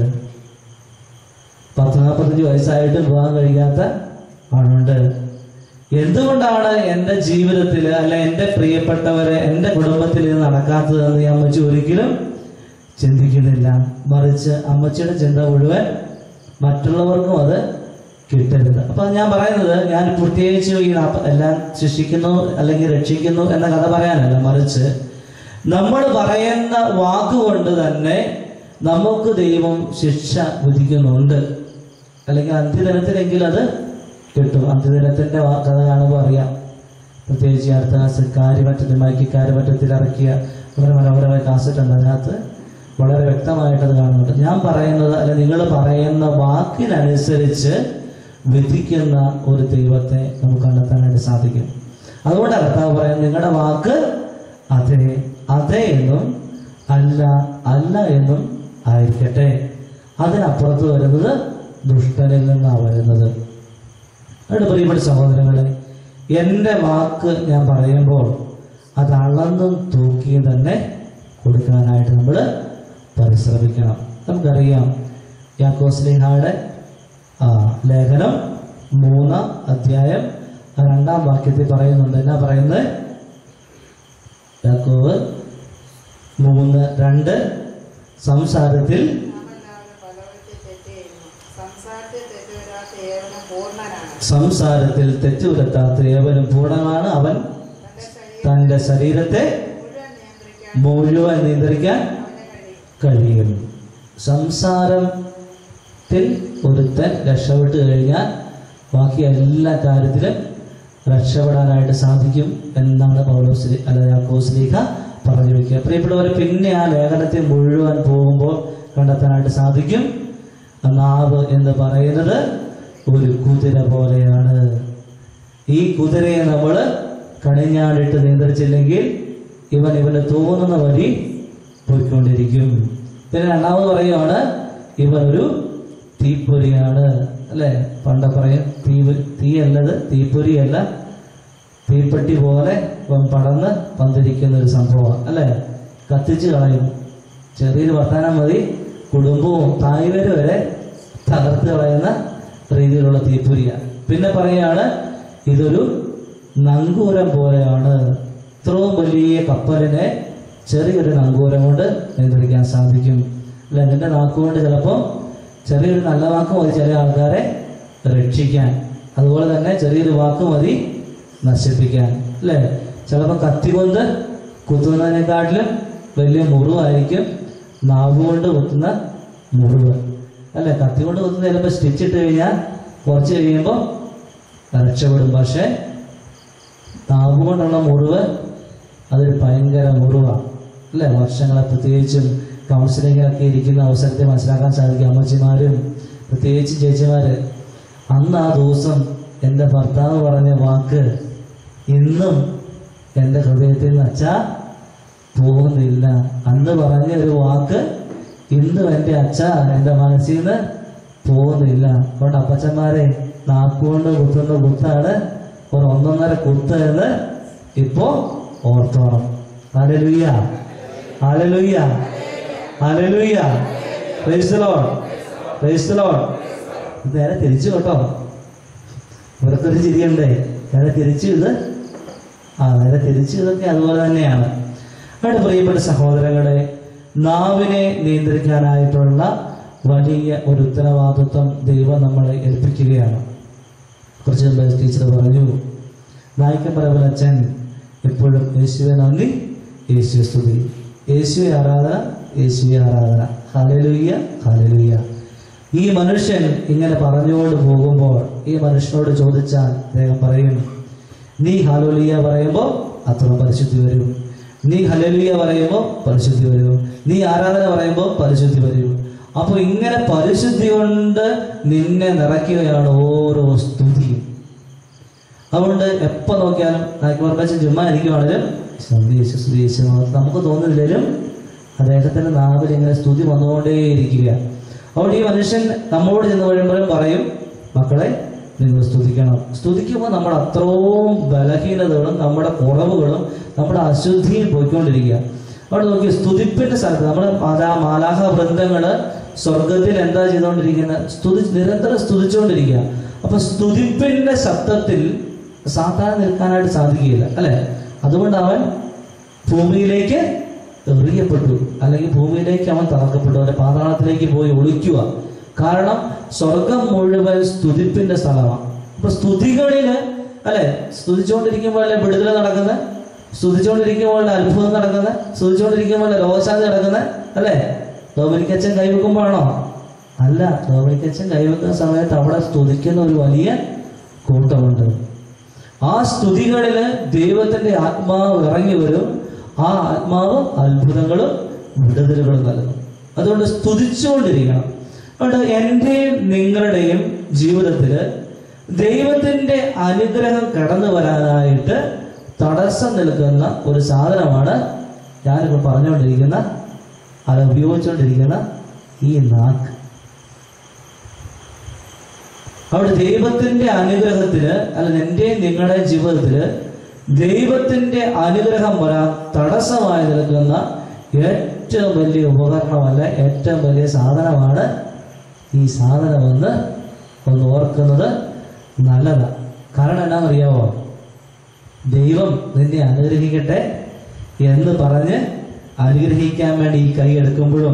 പത്ത് നാൽപ്പത്തഞ്ച് വയസ്സായിട്ട് വിവാഹം കഴിക്കാത്ത ആളുണ്ട് എന്തുകൊണ്ടാണ് എൻ്റെ ജീവിതത്തിൽ അല്ല എൻ്റെ പ്രിയപ്പെട്ടവരെ എൻ്റെ കുടുംബത്തിൽ ഇത് നടക്കാത്തതെന്ന് ഈ അമ്മച്ചി ഒരിക്കലും ചിന്തിക്കുന്നില്ല മറിച്ച് അമ്മച്ചിയുടെ ചിന്ത മുഴുവൻ മറ്റുള്ളവർക്കും അത് കിട്ടരുത് അപ്പൊ ഞാൻ പറയുന്നത് ഞാൻ പ്രത്യേകിച്ച് ഈ നാപ്പ- എല്ലാം ശിക്ഷിക്കുന്നു അല്ലെങ്കിൽ രക്ഷിക്കുന്നു എന്ന കഥ പറയാനല്ല മറിച്ച് നമ്മൾ പറയുന്ന വാക്കുകൊണ്ട് തന്നെ നമുക്ക് ദൈവം ശിക്ഷ വിധിക്കുന്നുണ്ട് അല്ലെങ്കിൽ അന്ത്യദിനത്തിലെങ്കിലും അത് കിട്ടും അന്ത്യദിനത്തിന്റെ വാ- കഥ കാണുമ്പോൾ അറിയാം പ്രത്യേകിച്ച് ഈ അടുത്ത കാലത്ത് കാര്യമറ്റത്തിൽ മയക്കി കാര്യമറ്റത്തിൽ ഇറക്കിയ വളരെ മനോഹരമായ കാസറ്റ് ഉണ്ട് അതിനകത്ത് വളരെ വ്യക്തമായിട്ട് അത് കാണുന്നുണ്ട് ഞാൻ പറയുന്നത് അല്ലെ നിങ്ങൾ പറയുന്ന വാക്കിനനുസരിച്ച് വിധിക്കുന്ന ഒരു ദൈവത്തെ നമുക്ക് കണ്ടെത്താനായിട്ട് സാധിക്കും അതുകൊണ്ട് കർത്താവ് പറയുന്നത് നിങ്ങളുടെ വാക്ക് അതെ അതെ എന്നും അല്ല അല്ല എന്നും ആയിരിക്കട്ടെ അതിനപ്പുറത്ത് വരുന്നത് ദുഷ്ടനിൽ നിന്നാണ് വരുന്നത് അതുകൊണ്ട് പ്രിയപ്പെട്ട സഹോദരങ്ങളെ എൻ്റെ വാക്ക് ഞാൻ പറയുമ്പോൾ അത് അളന്നും തൂക്കിയും തന്നെ കൊടുക്കാനായിട്ട് നമ്മൾ പരിശ്രമിക്കണം നമുക്കറിയാം യാക്കോസ്ലിഹായുടെ ആ ലേഖനം മൂന്നാം അധ്യായം രണ്ടാം വാക്യത്തിൽ പറയുന്നുണ്ട് എന്നാ പറയുന്നത് യാക്കോവ് മൂന്ന് രണ്ട് സംസാരത്തിൽ നാമെല്ലാവരും പലവഴിക്ക് തെറ്റ് ചെയ്യുന്നു സംസാരത്തിൽ തെറ്റുവരാത്ത ഏവനും പൂർണ്ണനാണ് സംസാരത്തിൽ തെറ്റുവരുത്താത്ത ഏവനും പൂർണ്ണമാണ് അവൻ തന്റെ ശരീരം തന്റെ ശരീരത്തെ മുഴുവൻ നിയന്ത്രിക്കാൻ മുഴുവൻ നിയന്ത്രിക്കാൻ അവന് കഴിയും കഴിയും സംസാരത്തിൽ ഒരുത്തൻ രക്ഷപ്പെട്ട് കഴിഞ്ഞാൽ ബാക്കി എല്ലാ കാര്യത്തിലും രക്ഷപ്പെടാനായിട്ട് സാധിക്കും എന്നാണ് പൗലോസ് അല്ല യാക്കോസ്ലീഹ പറഞ്ഞു വെക്കുക പ്രിയപ്പെട്ടവരെ പിന്നെ ആ ലേഖനത്തിൽ മുഴുവൻ പോകുമ്പോൾ കണ്ടെത്താനായിട്ട് സാധിക്കും ആ നാവ് എന്ന് പറയുന്നത് ഒരു കുതിര പോലെയാണ് ഈ കുതിരയെ നമ്മൾ കണിഞ്ഞാടിട്ട് നിയന്ത്രിച്ചില്ലെങ്കിൽ ഇവൻ ഇവന് തോന്നുന്ന വഴി പോയിക്കൊണ്ടിരിക്കും പിന്നെ രണ്ടാമത് പറയുവാണ് ഇവൻ ഒരു തീപ്പൊരിയാണ് അല്ലെ പണ്ട് പറയും തീ തീയല്ലത് തീപ്പൊരിയല്ല തീപ്പെട്ടി പോലെ ഇവൻ പടന്ന് പന്തിരിക്കുന്ന ഒരു സംഭവം അല്ലെ കത്തിച്ച് കളയും ചെറിയൊരു വർത്താനം മതി കുടുംബവും തായ്വര് വരെ തകർത്ത് കളയുന്ന രീതിയിലുള്ള തീപ്പൊരിയ പിന്നെ പറയാണ് ഇതൊരു നങ്കൂരം പോലെയാണ് ഇത്രയും വലിയ കപ്പലിനെ ചെറിയൊരു നങ്കൂരം കൊണ്ട് നിയന്ത്രിക്കാൻ സാധിക്കും അല്ല നിന്റെ നാക്കുകൊണ്ട് ചിലപ്പോൾ ചെറിയൊരു നല്ല വാക്ക് മതി ചില ആൾക്കാരെ രക്ഷിക്കാൻ അതുപോലെ തന്നെ ചെറിയൊരു വാക്ക് മതി നശിപ്പിക്കാൻ അല്ലേ ചിലപ്പോൾ കത്തി കൊണ്ട് കുത്തുന്നതിനെക്കാട്ടിലും വലിയ മുറിവായിരിക്കും നാവ് കൊണ്ട് കുത്തുന്ന മുറിവ് അല്ലേ കത്തി കൊണ്ട് കുത്തുന്ന ചിലപ്പോൾ സ്റ്റിച്ച് ഇട്ട് കഴിഞ്ഞാൽ കുറച്ച് കഴിയുമ്പോൾ രക്ഷപ്പെടും പക്ഷേ നാവ് കൊണ്ടുള്ള മുറിവ് അതൊരു ഭയങ്കര മുറിവാണ് അല്ലേ വർഷങ്ങളെ പ്രത്യേകിച്ചും കൗൺസിലിങ്ങിലൊക്കെ ഇരിക്കുന്ന അവസരത്തെ മനസ്സിലാക്കാൻ സാധിക്കും അമ്മച്ചിമാരും പ്രത്യേകിച്ച് ചേച്ചിമാര് അന്ന് ആ ദിവസം എൻ്റെ ഭർത്താവ് പറഞ്ഞ വാക്ക് ഇന്നും എൻ്റെ ഹൃദയത്തിൽ നിന്ന് അച്ഛാ പോകുന്നില്ല അന്ന് പറഞ്ഞ ഒരു വാക്ക് ഇന്നും എൻ്റെ അച്ഛ എൻ്റെ മനസ്സിൽ നിന്ന് പോകുന്നില്ല അതുകൊണ്ട് അപ്പച്ചന്മാരെ നാക്കുകൊണ്ട് കുത്തുന്ന കുത്താണ് ഒരു ഒന്നൊന്നര കുത്ത് എന്ന് ഇപ്പോ ഓർത്തോണം hallelujah hallelujah hallelujah praise the Lord praise the Lord ഇത് നേരെ തിരിച്ചു കേട്ടോ ഇവർക്കൊരു ചിരിയുണ്ടേ നേരെ തിരിച്ചു ഇത് ആ നേരെ തിരിച്ചു ഇതൊക്കെ അതുപോലെ തന്നെയാണ് അവിടെ പ്രിയപ്പെട്ട സഹോദരങ്ങളെ നാവിനെ നിയന്ത്രിക്കാനായിട്ടുള്ള വലിയ ഒരു ഉത്തരവാദിത്വം ദൈവം നമ്മളെ ഏൽപ്പിക്കുകയാണ് കുറച്ച് മുമ്പ് ടീച്ചർ പറഞ്ഞു നായിക്കപ്പറവൻ അച്ഛൻ എപ്പോഴും യേശുവെ നന്ദി യേശുവെ സ്തുതി യേശുവെ ആരാധന യേശുവെ ആരാധന ഹാലലുയ്യ ഹാലലുയ്യ ഈ മനുഷ്യൻ ഇങ്ങനെ പറഞ്ഞുകൊണ്ട് പോകുമ്പോൾ ഈ മനുഷ്യനോട് ചോദിച്ചാൽ അദ്ദേഹം പറയും നീ ഹലോലിയ പറയുമ്പോൾ അത്ര പരിശുദ്ധി വരും നീ ഹലലിയ പറയുമ്പോൾ പരിശുദ്ധി വരും നീ ആരാധന പറയുമ്പോൾ പരിശുദ്ധി വരും അപ്പോൾ ഇങ്ങനെ പരിശുദ്ധി കൊണ്ട് നിന്നെ നിറയ്ക്കുകയാണ് ഓരോ സ്തുതിയും അതുകൊണ്ട് എപ്പോൾ നോക്കിയാലും നായ്ക്കുവർക്കച്ചൻ ചുമ്മാ ഇരിക്കുവാണെങ്കിലും സന്ദേശ സ്തുതിച്ച് നമുക്ക് തോന്നുന്നില്ലെങ്കിലും അദ്ദേഹത്തിന്റെ നാവിൽ ഇങ്ങനെ സ്തുതി വന്നുകൊണ്ടേയിരിക്കുക അതുകൊണ്ട് ഈ മനുഷ്യൻ നമ്മോട് ചെന്ന് കഴിയുമ്പോഴും പറയും മക്കളെ നിങ്ങൾ സ്തുതിക്കണം സ്തുതിക്കുമ്പോൾ നമ്മുടെ അത്രയും ബലഹീനതകളും നമ്മുടെ കുറവുകളും നമ്മുടെ അശുദ്ധിയും പോയിക്കൊണ്ടിരിക്കുക അവിടെ നോക്കി സ്തുതിപ്പിന്റെ സ്ഥലത്ത് നമ്മൾ മാലാ മാലാഹ വൃന്ദങ്ങള് സ്വർഗത്തിൽ എന്താ ചെയ്തുകൊണ്ടിരിക്കുന്നത് സ്തുതി നിരന്തരം സ്തുതിച്ചുകൊണ്ടിരിക്കുക അപ്പൊ സ്തുതിപ്പിന്റെ ശബ്ദത്തിൽ സാധാരണ നിൽക്കാനായിട്ട് സാധിക്കുകയില്ല അല്ലെ അതുകൊണ്ട് അവൻ ഭൂമിയിലേക്ക് എറിയപ്പെട്ടു അല്ലെങ്കിൽ ഭൂമിയിലേക്ക് അവൻ തറക്കപ്പെട്ടു അവന്റെ പാതാളത്തിലേക്ക് പോയി ഒളിക്കുക കാരണം സ്വർഗം മുഴുവൻ സ്തുതിപ്പിന്റെ സ്ഥലമാണ് അപ്പൊ സ്തുതികളില് അല്ലെ സ്തുതിച്ചുകൊണ്ടിരിക്കുമ്പോഴല്ലേ വിടുതല നടക്കുന്നത് സ്തുതിച്ചുകൊണ്ടിരിക്കുമ്പോഴല്ലേ അത്ഭുതം നടക്കുന്നത് സ്തുതിച്ചുകൊണ്ടിരിക്കുമ്പോഴല്ലേ രോഗശാന്തി നടക്കുന്നത് അല്ലെ ഡോമിനിക്കച്ചൻ കൈവെക്കുമ്പോഴാണോ അല്ല ഡോമിനിക്കച്ചൻ കൈവെക്കുന്ന സമയത്ത് അവിടെ സ്തുതിക്കുന്ന ഒരു വലിയ കൂട്ടമുണ്ട് ആ സ്തുതികളില് ദൈവത്തിന്റെ ആത്മാവ് ഇറങ്ങി വരും ആ ആത്മാവ് അത്ഭുതങ്ങളും വിടുതലുകളും നൽകും അതുകൊണ്ട് സ്തുതിച്ചുകൊണ്ടിരിക്കണം അതുകൊണ്ട് എന്റെയും നിങ്ങളുടെയും ജീവിതത്തില് ദൈവത്തിന്റെ അനുഗ്രഹം കടന്നു വരാനായിട്ട് തടസ്സം നിൽക്കുന്ന ഒരു സാധനമാണ് ഞാനിപ്പോൾ പറഞ്ഞുകൊണ്ടിരിക്കുന്ന അത് ഉപയോഗിച്ചുകൊണ്ടിരിക്കുന്ന ഈ നാക്ക് അവിടെ ദൈവത്തിന്റെ അനുഗ്രഹത്തിന് അല്ല എന്റെയും നിങ്ങളുടെ ജീവിതത്തില് ദൈവത്തിന്റെ അനുഗ്രഹം വരാൻ തടസ്സമായി നിൽക്കുന്ന ഏറ്റവും വലിയ ഉപകരണമല്ല ഏറ്റവും വലിയ സാധനമാണ് ഈ സാധനമെന്ന് ഒന്ന് ഓർക്കുന്നത് നല്ലതാണ് കാരണം എന്നാണെന്നറിയാവോ ദൈവം നിന്നെ അനുഗ്രഹിക്കട്ടെ എന്ന് പറഞ്ഞ് അനുഗ്രഹിക്കാൻ വേണ്ടി ഈ കൈ എടുക്കുമ്പോഴും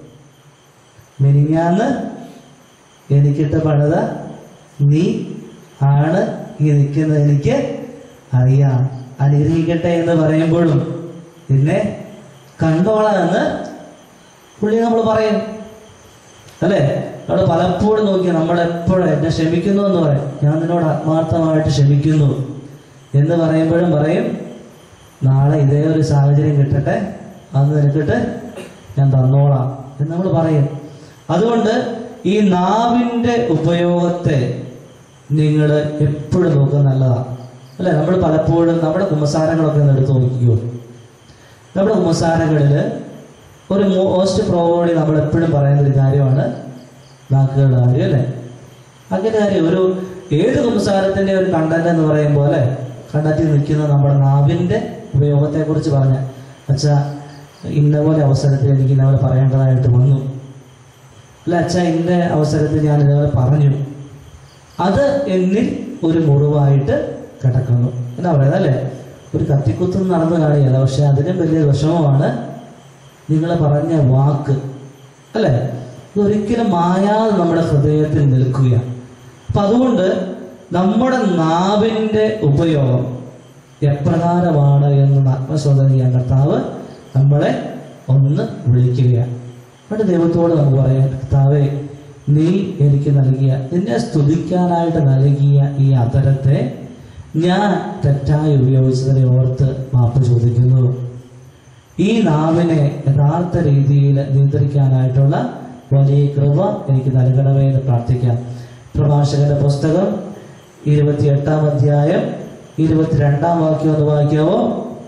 മിനിങ്ങാന്ന് എനിക്കിട്ട് പണിത നീ ആണ് ഈ നിൽക്കുന്നത് എനിക്ക് അറിയാം അനുഗ്രഹിക്കട്ടെ എന്ന് പറയുമ്പോഴും നിന്നെ കണ്ടോളാം എന്ന് പുള്ളി നമ്മൾ പറയും അല്ലേ അവിടെ പലപ്പോഴും നോക്കി നമ്മളെപ്പോഴും എന്നെ ക്ഷമിക്കുന്നു എന്ന് പറയും ഞാൻ നിന്നോട് ആത്മാർത്ഥമായിട്ട് ക്ഷമിക്കുന്നു എന്ന് പറയുമ്പോഴും പറയും നാളെ ഇതേ ഒരു സാഹചര്യം കിട്ടട്ടെ അന്ന് നിനക്കിട്ട് ഞാൻ തന്നോളാം എന്ന് നമ്മൾ പറയും അതുകൊണ്ട് ഈ നാവിന്റെ ഉപയോഗത്തെ നിങ്ങൾ എപ്പോഴും നോക്കുക നല്ലതാണ് അല്ലെ നമ്മൾ പലപ്പോഴും നമ്മുടെ കുമ്പസാരങ്ങളൊക്കെ ഒന്ന് എടുത്ത് നോക്കിക്കോ നമ്മുടെ കുമ്പസാരങ്ങളിൽ ഒരു മോസ്റ്റ് പ്രോബോളി നമ്മൾ എപ്പോഴും പറയുന്ന ഒരു കാര്യമാണ് നാക്കുകളുടെ കാര്യം അല്ലേ അങ്ങനെ കാര്യം ഒരു ഏത് കുമ്പസാരത്തിന്റെ ഒരു കണ്ടന്റ് എന്ന് പറയുമ്പോൾ അല്ലെ കണ്ടെത്തി നിൽക്കുന്ന നമ്മുടെ നാവിന്റെ ഉപയോഗത്തെ കുറിച്ച് പറഞ്ഞ അച്ഛാ ഇന്ന പോലെ അവസരത്തിൽ എനിക്ക് ഇന്ന പോലെ പറയേണ്ടതായിട്ട് വന്നു അല്ല അച്ഛാ ഇന്ന അവസരത്തിൽ ഞാൻ ഇതേപോലെ പറഞ്ഞു അത് എന്നിൽ ഒരു മുറിവായിട്ട് കിടക്കുന്നു എന്നാ പറയുന്നത് അല്ലേ ഒരു കത്തിക്കുത്തും നടന്നു കാണുകയല്ല പക്ഷെ അതിനും വലിയ വിഷമമാണ് നിങ്ങൾ പറഞ്ഞ വാക്ക് അല്ലേ ഇതൊരിക്കലും മായാതെ നമ്മുടെ ഹൃദയത്തിൽ നിൽക്കുകയാണ് അപ്പൊ അതുകൊണ്ട് നമ്മുടെ നാവിന്റെ ഉപയോഗം എപ്രകാരമാണ് എന്ന് ആത്മശോധന ചെയ്യാൻ കർത്താവ് നമ്മളെ ഒന്ന് വിളിക്കുകയാണ് എന്നിട്ട് ദൈവത്തോട് നമുക്ക് പറയാം കർത്താവെ നീ എനിക്ക് നൽകിയ നിന്നെ സ്തുതിക്കാനായിട്ട് നൽകിയ ഈ അതരത്തെ ഞാൻ തെറ്റായി ഉപയോഗിച്ചതിനെ ഓർത്ത് മാപ്പ് ചോദിക്കുന്നു ഈ നാവിനെ യഥാർത്ഥ രീതിയിൽ നിയന്ത്രിക്കാനായിട്ടുള്ള വലിയ കൃപ എനിക്ക് നൽകണമേ എന്ന് പ്രാർത്ഥിക്കാം പ്രഭാഷകന്റെ പുസ്തകം ഇരുപത്തിയെട്ടാം അധ്യായം ഇരുപത്തിരണ്ടാം വാക്യം ഒന്ന് വായിക്കാവോ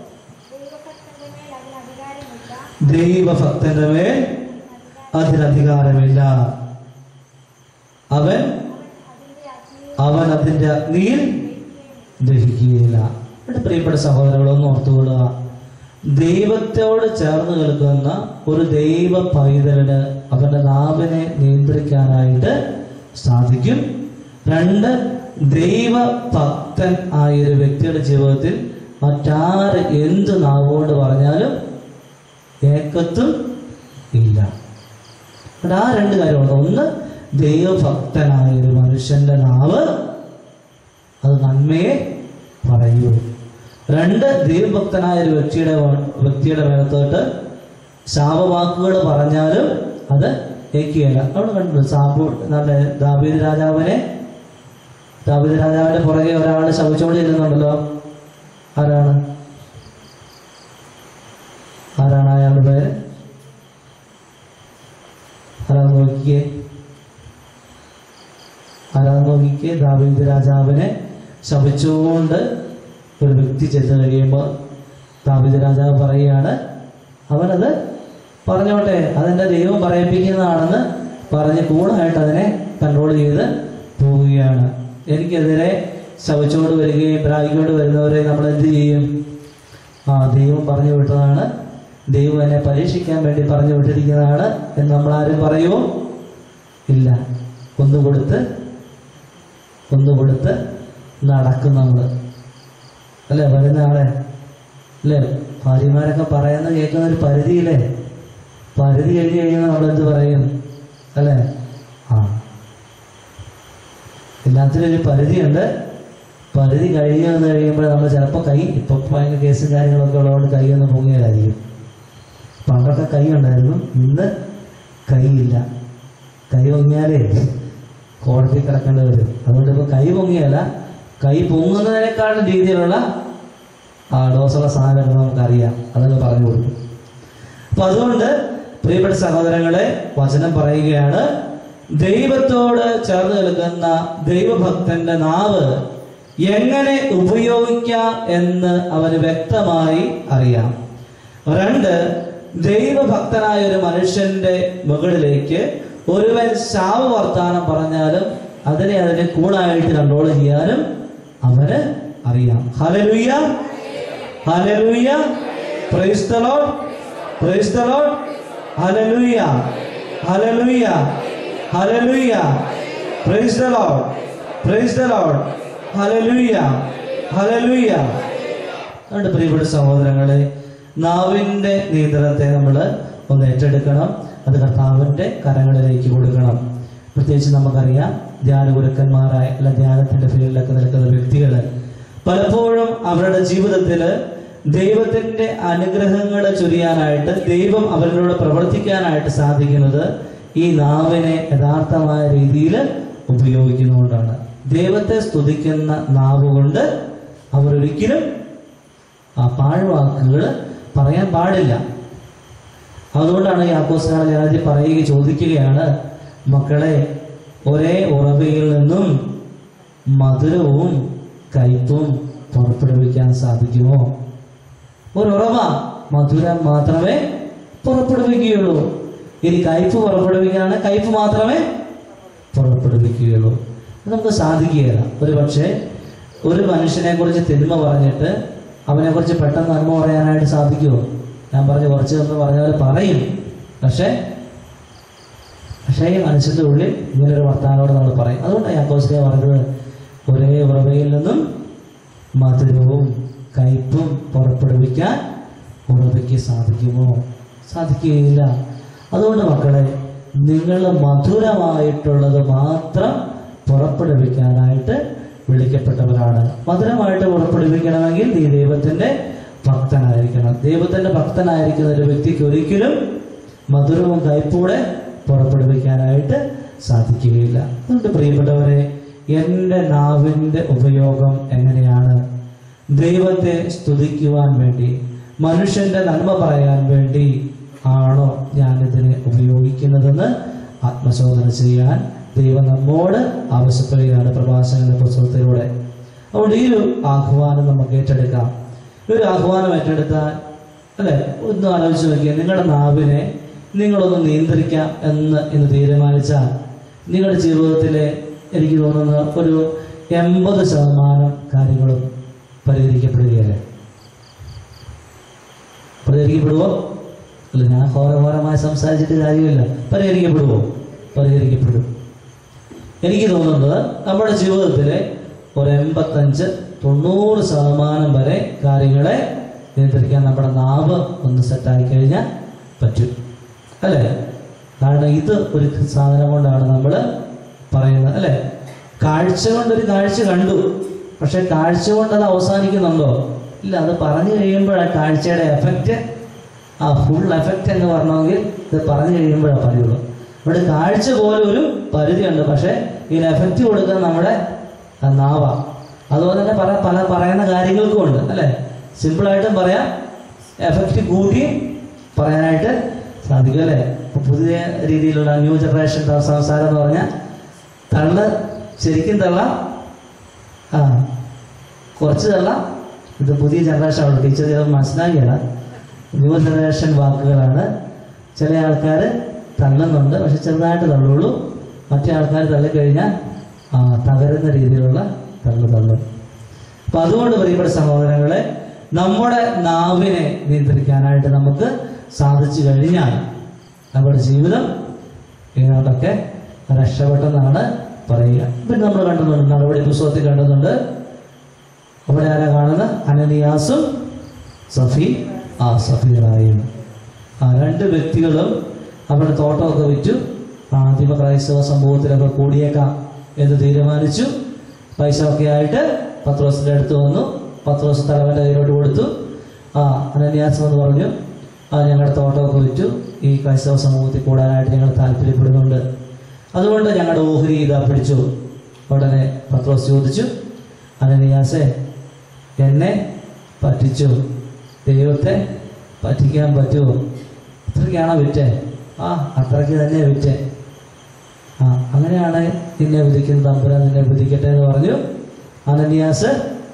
ദൈവഭക്തന്റെ മേൽ അതിന് അധികാരമില്ല ദൈവഭക്തന്റെ മേൽ അതിനധികാരമില്ല അവൻ അവൻ അതിന്റെ അഗ്നിയിൽ ദഹിക്കുകയില്ല എന്റെ പ്രിയപ്പെട്ട സഹോദരങ്ങളൊന്ന് ഓർത്തുകൊള്ളുക ദൈവത്തോട് ചേർന്ന് നിൽക്കുന്ന ഒരു ദൈവ പൈതലിന് അവന്റെ നാവിനെ നിയന്ത്രിക്കാനായിട്ട് സാധിക്കും രണ്ട് ദൈവ ഭക്തൻ ആയ ഒരു വ്യക്തിയുടെ ജീവിതത്തിൽ മറ്റാര് എന്ത് നാവുകൊണ്ട് പറഞ്ഞാലും ഏക്കത്തും ഇല്ല അവിടെ ആ രണ്ട് കാര്യമുണ്ട് ഒന്ന് ദൈവഭക്തനായ ഒരു മനുഷ്യന്റെ നാവ് അത് നന്മയെ പറയൂ രണ്ട് ദൈവഭക്തനായ ഒരു വ്യക്തിയുടെ വ- വ്യക്തിയുടെ മേലത്തോട്ട് ശാപവാക്കുകൾ പറഞ്ഞാലും അത് ഏക്കുകയില്ല അവിടെ കണ്ടു സാബു നല്ല ദാവീദ് രാജാവിനെ ദാവീദ് രാജാവിന്റെ പുറകെ ഒരാൾ ശവിച്ചോണ്ട് ചെല്ലുന്നുണ്ടല്ലോ ആരാണ് ആരാണ് അയാളുടെ പേര് ആരാന്ന് നോക്കിക്കേ ആരാന്ന് നോക്കിക്കേ ദാവീദ് രാജാവിനെ ശപിച്ചുകൊണ്ട് ഒരു വ്യക്തി ചെന്ന് കഴിയുമ്പോൾ ദാവീദ് രാജാവ് പറയുകയാണ് അവനത് പറഞ്ഞോട്ടെ അതെന്റെ ദൈവം പറയിപ്പിക്കുന്നതാണെന്ന് പറഞ്ഞ് കൂളായിട്ട് അതിനെ കൺട്രോൾ ചെയ്ത് പോവുകയാണ് എനിക്കെതിരെ ശവിച്ചുകൊണ്ട് വരികയും പ്രാഗിക്കൊണ്ട് വരുന്നവരെ നമ്മൾ എന്ത് ചെയ്യും ആ ദൈവം പറഞ്ഞു വിട്ടതാണ് ദൈവം എന്നെ പരീക്ഷിക്കാൻ വേണ്ടി പറഞ്ഞു വിട്ടിരിക്കുന്നതാണ് എന്ന് നമ്മൾ ആരും പറയുമോ ഇല്ല ഒന്നുകൊടുത്ത് ഒന്നുകൊടുത്ത് നടക്കും നമ്മൾ അല്ലേ വരുന്ന ആളെ അല്ലേ ഭാര്യമാരൊക്കെ പറയുന്ന കേൾക്കുന്ന ഒരു പരിധിയില്ലേ പരിധി കഴിഞ്ഞ് കഴിഞ്ഞാൽ നമ്മൾ എന്ത് പറയും അല്ലേ ആ എല്ലാത്തിനും ഒരു പരിധിയുണ്ട് പരിധി കഴിഞ്ഞു വന്ന് കഴിയുമ്പോൾ നമ്മൾ ചിലപ്പോൾ കൈ ഇപ്പൊ ഭയങ്കര കേസും കാര്യങ്ങളൊക്കെ ഉള്ളതുകൊണ്ട് കൈ ഒന്ന് പൊങ്ങിയതായിരിക്കും പണ്ടൊക്കെ കൈ ഉണ്ടായിരുന്നു ഇന്ന് കൈയില്ല കൈ പൊങ്ങിയാലേ കോടതി കിടക്കേണ്ടി വരും അതുകൊണ്ട് ഇപ്പൊ കൈ പൊങ്ങിയല്ല കൈ പൊങ്ങുന്നതിനേക്കാളും രീതിയിലുള്ള ആ ഡോസുള്ള സാധനങ്ങൾ നമുക്കറിയാം അതൊക്കെ പറഞ്ഞു കൊടുക്കും അപ്പൊ അതുകൊണ്ട് പ്രിയപ്പെട്ട സഹോദരങ്ങളെ വചനം പറയുകയാണ് ദൈവത്തോട് ചേർന്ന് നിൽക്കുന്ന ദൈവഭക്തന്റെ നാവ് എങ്ങനെ ഉപയോഗിക്കാം എന്ന് അവന് വ്യക്തമായി അറിയാം രണ്ട് ദൈവഭക്തനായ ഒരു മനുഷ്യന്റെ മുകളിലേക്ക് ഒരുവൻ ശാപ വർത്താനം പറഞ്ഞാലും അതിനെ അതിനെ കൂളായിട്ട് കൺട്രോൾ ചെയ്യാനും അവന് അറിയാം hallelujah hallelujah praise the Lord praise the Lord hallelujah hallelujah hallelujah praise the Lord praise the Lord hallelujah hallelujah അതുകൊണ്ട് പ്രിയപ്പെട്ട സഹോദരങ്ങളെ നാവിന്റെ നിയന്ത്രണത്തെ നമ്മൾ ഒന്ന് ഏറ്റെടുക്കണം അത് കർത്താവിന്റെ കരങ്ങളിലേക്ക് കൊടുക്കണം പ്രത്യേകിച്ച് നമുക്കറിയാം ധ്യാന ഗുരുക്കന്മാരായ അല്ല ധ്യാനത്തിന്റെ ഫീൽഡിലൊക്കെ നിൽക്കുന്ന വ്യക്തികൾ പലപ്പോഴും അവരുടെ ജീവിതത്തിൽ ദൈവത്തിന്റെ അനുഗ്രഹങ്ങൾ ചൊരിയാനായിട്ട് ദൈവം അവരിലൂടെ പ്രവർത്തിക്കാനായിട്ട് സാധിക്കുന്നത് ഈ നാവിനെ യഥാർത്ഥമായ രീതിയിൽ ഉപയോഗിക്കുന്നതുകൊണ്ടാണ് ദൈവത്തെ സ്തുതിക്കുന്ന നാവ് കൊണ്ട് അവരൊരിക്കലും ആ പാഴ്വാക്കുകൾ പറയാൻ പാടില്ല അതുകൊണ്ടാണ് യാക്കോസ്നാൾ ജനാതി പറയുക ചോദിക്കുകയാണ് മക്കളെ ഒരേ ഉറവയിൽ നിന്നും മധുരവും കയ്പും പുറപ്പെടുവിക്കാൻ സാധിക്കുമോ ഒരു ഉറവ മധുരം മാത്രമേ പുറപ്പെടുവിക്കുകയുള്ളൂ ഇനി കയ്പ് പുറപ്പെടുവിക്കുകയാണ് കയ്പ് മാത്രമേ പുറപ്പെടുവിക്കുകയുള്ളൂ അത് നമുക്ക് സാധിക്കുകയില്ല ഒരു പക്ഷേ ഒരു മനുഷ്യനെ കുറിച്ച് തിന്മ പറഞ്ഞിട്ട് അവനെ കുറിച്ച് പെട്ടെന്ന് നന്മ പറയാനായിട്ട് സാധിക്കുമോ ഞാൻ പറഞ്ഞ് കുറച്ച് എന്ന് പറഞ്ഞാൽ പറയും പക്ഷേ പക്ഷേ ഈ മനുഷ്യന്റെ ഉള്ളിൽ ഇങ്ങനൊരു വർത്താനോട് നമ്മൾ പറയും അതുകൊണ്ടാണ് യാക്കോസ്ലിയ പറഞ്ഞത് ഒരേ ഉറവയിൽ നിന്നും മധുരവും കയ്പും പുറപ്പെടുവിക്കാൻ ഉറവയ്ക്ക് സാധിക്കുമോ സാധിക്കുകയില്ല അതുകൊണ്ട് മക്കളെ നിങ്ങൾ മധുരമായിട്ടുള്ളത് മാത്രം പുറപ്പെടുവിക്കാനായിട്ട് വിളിക്കപ്പെട്ടവരാണ് മധുരമായിട്ട് പുറപ്പെടുവിക്കണമെങ്കിൽ നീ ദൈവത്തിന്റെ ഭക്തനായിരിക്കണം ദൈവത്തിന്റെ ഭക്തനായിരിക്കുന്ന ഒരു വ്യക്തിക്ക് ഒരിക്കലും മധുരവും കയ്പൂടെ പുറപ്പെടുവിക്കാനായിട്ട് സാധിക്കുകയില്ല അതുകൊണ്ട് പ്രിയപ്പെട്ടവരെ എൻ്റെ നാവിൻ്റെ ഉപയോഗം എങ്ങനെയാണ് ദൈവത്തെ സ്തുതിക്കുവാൻ വേണ്ടി മനുഷ്യന്റെ നന്മ പറയാൻ വേണ്ടി ആണോ ഞാനിതിനെ ഉപയോഗിക്കുന്നതെന്ന് ആത്മശോധന ചെയ്യാൻ ദൈവം നമ്മോട് ആവശ്യപ്പെടുകയാണ് പ്രഭാഷകന്റെ പുസ്തകത്തിലൂടെ അതുകൊണ്ട് ഈ ഒരു ആഹ്വാനം നമുക്ക് ഏറ്റെടുക്കാം ഈ ഒരു ആഹ്വാനം ഏറ്റെടുത്താൽ അല്ലെ ഒന്ന് ആലോചിച്ച് നോക്കിയാൽ നിങ്ങളുടെ നാവിനെ നിങ്ങളൊന്ന് നിയന്ത്രിക്കാം എന്ന് ഇന്ന് തീരുമാനിച്ചാൽ നിങ്ങളുടെ ജീവിതത്തിലെ എനിക്ക് തോന്നുന്ന ഒരു എൺപത് ശതമാനം കാര്യങ്ങളും പരിഹരിക്കപ്പെടുകയല്ലേ പരിഹരിക്കപ്പെടുവോ അല്ല ഞാൻ ഘോരഘോരമായി സംസാരിച്ചിട്ട് കാര്യമില്ല പരിഹരിക്കപ്പെടുവോ പരിഹരിക്കപ്പെടും എനിക്ക് തോന്നുന്നത് നമ്മുടെ ജീവിതത്തിലെ ഒരു എൺപത്തഞ്ച് തൊണ്ണൂറ് ശതമാനം വരെ കാര്യങ്ങളെ നിയന്ത്രിക്കാൻ നമ്മുടെ നാവ് ഒന്ന് സെറ്റായി കഴിഞ്ഞാൽ പറ്റും അല്ലേ കാരണം ഇത് ഒരു സാധനം കൊണ്ടാണ് നമ്മൾ പറയുന്നത് അല്ലേ കാഴ്ച കൊണ്ടൊരു കാഴ്ച കണ്ടു പക്ഷെ കാഴ്ച കൊണ്ട് അത് അവസാനിക്കുന്നുണ്ടോ ഇല്ല അത് പറഞ്ഞു കഴിയുമ്പോഴാണ് കാഴ്ചയുടെ എഫക്റ്റ് ആ ഫുൾ എഫക്റ്റ് എന്ന് പറഞ്ഞെങ്കിൽ ഇത് പറഞ്ഞു കഴിയുമ്പോഴാണ് പറയുള്ളൂ ഇവിടെ കാഴ്ച പോലെ ഒരു പരിധിയുണ്ട് പക്ഷെ ഇതിന് എഫക്റ്റ് കൊടുക്കുന്നത് നമ്മുടെ ആ നാവ അതുപോലെ തന്നെ പല പല പറയുന്ന കാര്യങ്ങൾക്കും ഉണ്ട് അല്ലേ സിമ്പിളായിട്ടും പറയാം എഫക്റ്റ് കൂട്ടി പറയാനായിട്ട് സാധിക്കും അല്ലേ ഇപ്പൊ പുതിയ രീതിയിലുള്ള ന്യൂ ജനറേഷൻ സംസാരം എന്ന് പറഞ്ഞാൽ തള്ള് ശരിക്കും തള്ള ആ കുറച്ച് തള്ളാം ഇത് പുതിയ ജനറേഷൻ ആണ് ടീച്ചർ ചിലപ്പോൾ മനസ്സിലാക്കിയല്ല ന്യൂ ജനറേഷൻ വാക്കുകളാണ് ചില ആൾക്കാർ തള്ളുന്നുണ്ട് പക്ഷെ ചെറുതായിട്ട് തള്ളുള്ളൂ മറ്റേ ആൾക്കാർ തള്ളിക്കഴിഞ്ഞാൽ ആ, തകരുന്ന രീതിയിലുള്ള തള്ളു തള്ളും അപ്പൊ അതുകൊണ്ട് പ്രിയപ്പെട്ട സഹോദരങ്ങളെ നമ്മുടെ നാവിനെ നിയന്ത്രിക്കാനായിട്ട് നമുക്ക് സാധിച്ചു കഴിഞ്ഞാൽ നമ്മുടെ ജീവിതം ഇതിനോടൊക്കെ രക്ഷപ്പെട്ടെന്നാണ് പറയുക പിന്നെ നമ്മൾ കണ്ടുന്നുണ്ട് നടപടി പുസ്തകത്തിൽ കണ്ടുന്നുണ്ട് അവിടെ ആരാ കാണുന്നത് അനനിയാസും സഫി ആ സഫീറായും ആ രണ്ട് വ്യക്തികളും അവരുടെ തോട്ടമൊക്കെ വിറ്റു ആദിമ ക്രൈസ്തവ സമൂഹത്തിലൊക്കെ കൂടിയേക്കാം എന്ന് തീരുമാനിച്ചു പൈസ ഒക്കെ ആയിട്ട് പത്രോസിന്റെ അടുത്ത് വന്നു പത്രോസ് തലവന്റെ കയ്യിലോട്ട് കൊടുത്തു ആ അനന്യാസം എന്ന് പറഞ്ഞു ആ ഞങ്ങളുടെ തോട്ടമൊക്കെ വിറ്റു ഈ ക്രൈസ്തവ സമൂഹത്തിൽ കൂടാനായിട്ട് ഞങ്ങൾ താല്പര്യപ്പെടുന്നുണ്ട് അതുകൊണ്ട് ഞങ്ങളുടെ ഓഹരി ഇതാ പിടിച്ചു ഉടനെ പത്രോസ് ചോദിച്ചു അനനിയാസെ എന്നെ പറ്റിച്ചു ദൈവത്തെ പറ്റിക്കാൻ പറ്റുമോ അത്രയ്ക്കാണോ വിറ്റേ ആ അത്രയ്ക്ക് തന്നെ വിറ്റേ ആ അങ്ങനെയാണ് നിന്നെ വിധിക്കുന്നത് തമ്പുരാൻ നിന്നെ വിധിക്കട്ടെ എന്ന് പറഞ്ഞു അനന്യാസ്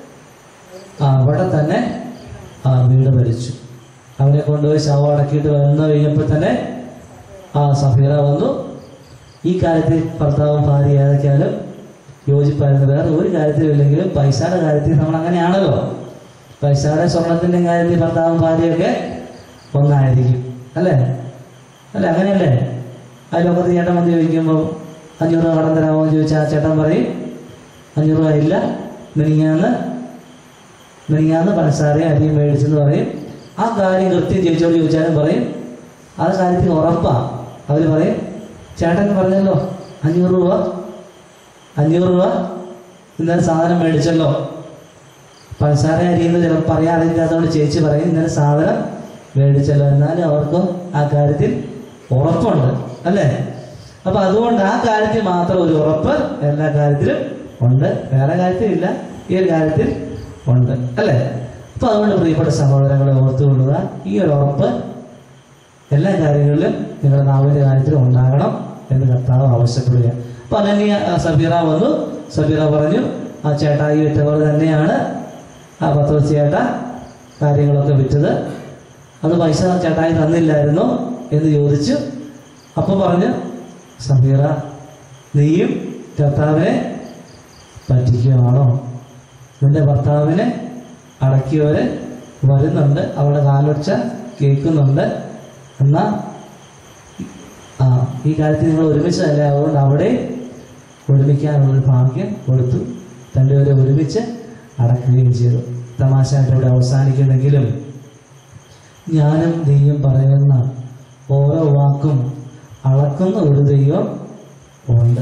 ആ അവിടെ തന്നെ ആ വീട് ഭരിച്ചു അവനെ കൊണ്ടുപോയി ശവം അടക്കിയിട്ട് വന്നു കഴിഞ്ഞപ്പോൾ തന്നെ ആ സഫീറ വന്നു ഈ കാര്യത്തിൽ ഭർത്താവും ഭാര്യ ഏതൊക്കെയാലും യോജിപ്പായിരുന്നു വേറെ ഒരു കാര്യത്തിലും ഇല്ലെങ്കിലും പൈസയുടെ കാര്യത്തിൽ നമ്മൾ അങ്ങനെയാണല്ലോ പൈസയുടെ സ്വർണത്തിന്റെ കാര്യത്തിൽ ഭർത്താവും ഭാര്യയൊക്കെ ഒന്നായിരിക്കും അല്ലേ അല്ലേ അങ്ങനെയല്ലേ ആ ലോകത്ത് ചേട്ടൻ വന്ന് ചോദിക്കുമ്പോൾ അഞ്ഞൂറ് രൂപ കടം തരാമോ എന്ന് ചോദിച്ചാൽ ആ ചേട്ടൻ പറയും അഞ്ഞൂറ് രൂപ ഇല്ല മിനിങ്ങാന്ന് മിനിങ്ങാന്ന് പഞ്ചസാരയും അരിയും മേടിച്ചെന്ന് പറയും ആ കാര്യം കൃത്യം ചേച്ചിയോട് ചോദിച്ചാലും പറയും ആ കാര്യത്തിൽ ഉറപ്പാ അവർ പറയും ചേട്ടൻ പറഞ്ഞല്ലോ അഞ്ഞൂറ് രൂപ അഞ്ഞൂറ് രൂപ ഇന്നലെ സാധനം മേടിച്ചല്ലോ പഞ്ചസാര അരിയുന്നത് ചിലപ്പോൾ പറയാറില്ലാത്തതുകൊണ്ട് ചേച്ചി പറയും ഇന്നലെ സാധനം മേടിച്ചല്ലോ എന്നാലും അവർക്ക് ആ കാര്യത്തിൽ ഉറപ്പുണ്ട് അല്ലേ അപ്പൊ അതുകൊണ്ട് ആ കാര്യത്തിൽ മാത്രം ഒരു ഉറപ്പ് എല്ലാ കാര്യത്തിലും ഉണ്ട് വേറെ കാര്യത്തിൽ ഇല്ല ഈ ഒരു കാര്യത്തിൽ ഉണ്ട് അല്ലേ അപ്പൊ അതുകൊണ്ട് പ്രിയപ്പെട്ട സഹോദരങ്ങളെ ഓർത്തുകൊള്ളുക ഈ ഒരു ഉറപ്പ് എല്ലാ കാര്യങ്ങളിലും നിങ്ങളുടെ നാവിന്റെ കാര്യത്തിൽ ഉണ്ടാകണം എന്ന് കർത്താവ് ആവശ്യപ്പെടുക അപ്പൊ അനന്യ ആ, സബീറ വന്നു സബീറ പറഞ്ഞു ആ ചേട്ടായി വിറ്റവർ തന്നെയാണ് ആ പത്രോസ് ചേട്ട കാര്യങ്ങളൊക്കെ വിറ്റത് അത് പൈസ ചേട്ടായി തന്നില്ലായിരുന്നു എന്ന് ചോദിച്ചു അപ്പൊ പറഞ്ഞു സബീറ നീയും കർത്താവിനെ പറ്റിക്കുകയാണോ നിന്റെ ഭർത്താവിനെ അടക്കിയവര് വരുന്നുണ്ട് അവളുടെ കാലൊച്ച കേൾക്കുന്നുണ്ട് എന്നാ ആ ഈ കാര്യത്തിൽ നിങ്ങൾ ഒരുമിച്ചല്ല അതുകൊണ്ട് അവിടെ ഒരുമിക്കാനുള്ളൊരു ഭാഗ്യം കൊടുത്തു രണ്ടുപേരെ ഒരുമിച്ച് അടക്കുകയും ചെയ്തു തമാശയായിട്ട് ഇവിടെ അവസാനിക്കുന്നെങ്കിലും ഞാനും നീയും പറയുന്ന ഓരോ വാക്കും അളക്കുന്ന ഒരു ദൈവം ഉണ്ട്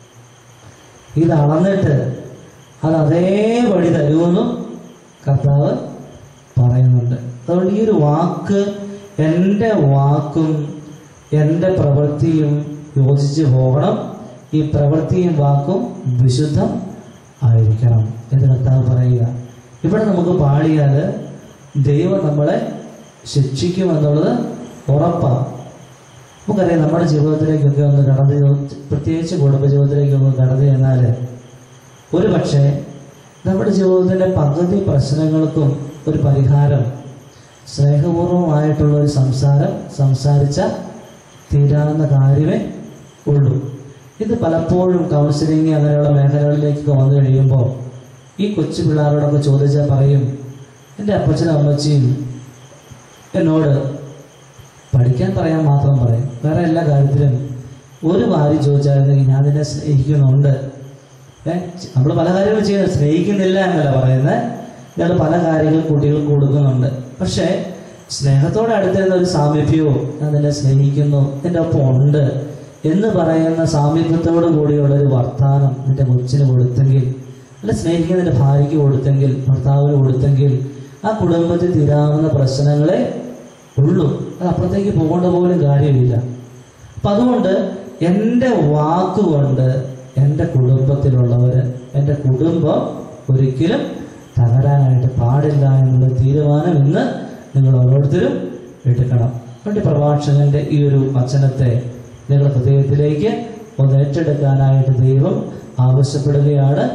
ഇത് അളന്നിട്ട് അത് അതേപടി തരുമെന്നും കർത്താവ് പറയുന്നുണ്ട് അതുകൊണ്ട് ഈ ഒരു വാക്ക് എൻ്റെ വാക്കും എൻ്റെ പ്രവൃത്തിയും യോജിച്ച് പോകണം ഈ പ്രവൃത്തിയും വാക്കും വിശുദ്ധം ആയിരിക്കണം എന്ന് കർത്താവ് പറയുക ഇവിടെ നമുക്ക് പാടിയാൽ ദൈവം നമ്മളെ ശിക്ഷിക്കുമെന്നുള്ളത് ഉറപ്പാണ് നമുക്കറിയാം നമ്മുടെ ജീവിതത്തിലേക്കൊക്കെ ഒന്ന് കടന്നു ചെ- പ്രത്യേകിച്ച് കുടുംബജീവിതത്തിലേക്ക് ഒന്ന് കടന്നു ചെന്നാൽ ഒരു പക്ഷേ നമ്മുടെ ജീവിതത്തിൻ്റെ പകുതി പ്രശ്നങ്ങൾക്കും ഒരു പരിഹാരം സ്നേഹപൂർവമായിട്ടുള്ള ഒരു സംസാരം സംസാരിച്ച തീരാവുന്ന കാര്യമേ ഉള്ളൂ ഇത് പലപ്പോഴും കൗൺസിലിംഗ് അങ്ങനെയുള്ള മേഖലകളിലേക്കൊക്കെ വന്നു കഴിയുമ്പോൾ ഈ കൊച്ചു പിള്ളേരോടൊക്കെ ചോദിച്ചാൽ പറയും എൻ്റെ അപ്പച്ചനും അമ്മച്ചിയും എന്നോട് പഠിക്കാൻ പറയാൻ മാത്രം പറയും വേറെ എല്ലാ കാര്യത്തിലും ഒരു കാര്യം ചോദിച്ചായിരുന്നെങ്കിൽ ഞാൻ നിന്നെ സ്നേഹിക്കുന്നുണ്ട് ഏഹ് നമ്മൾ പല കാര്യങ്ങളും ചെയ്യുന്നത് സ്നേഹിക്കുന്നില്ല എന്നല്ല പറയുന്നത് ഇയാൾ പല കാര്യങ്ങളും കുട്ടികൾക്ക് കൊടുക്കുന്നുണ്ട് പക്ഷേ സ്നേഹത്തോടെ അടുത്തിരുന്ന ഒരു സാമീപ്യവും ഞാൻ നിന്നെ സ്നേഹിക്കുന്നു നിന്റെ ഒപ്പം ഉണ്ട് എന്ന് പറയുന്ന സാമീപ്യത്തോടു കൂടിയുള്ള ഒരു വർത്താനം നിന്റെ കൊച്ചിന് കൊടുത്തെങ്കിൽ അല്ല സ്നേഹിക്കുന്ന നിന്റെ ഭാര്യയ്ക്ക് കൊടുത്തെങ്കിൽ ഭർത്താവിന് കൊടുത്തെങ്കിൽ ആ കുടുംബത്തിൽ തീരാവുന്ന പ്രശ്നങ്ങളെ ഉള്ളൂ അത് അപ്പുറത്തേക്ക് പോകേണ്ട പോലും കാര്യമില്ല അപ്പൊ അതുകൊണ്ട് എൻ്റെ വാക്കുകൊണ്ട് എൻ്റെ കുടുംബത്തിലുള്ളവര് എൻ്റെ കുടുംബം ഒരിക്കലും തകരാനായിട്ട് പാടില്ല എന്നുള്ള തീരുമാനം ഇന്ന് നിങ്ങൾ ഓരോരുത്തരും എടുക്കണം അതുകൊണ്ട് ഈ പ്രഭാഷകന്റെ ഈ ഒരു വചനത്തെ നിങ്ങളുടെ ഹൃദയത്തിലേക്ക് ഒന്ന് ഏറ്റെടുക്കാനായിട്ട് ദൈവം ആവശ്യപ്പെടുകയാണ്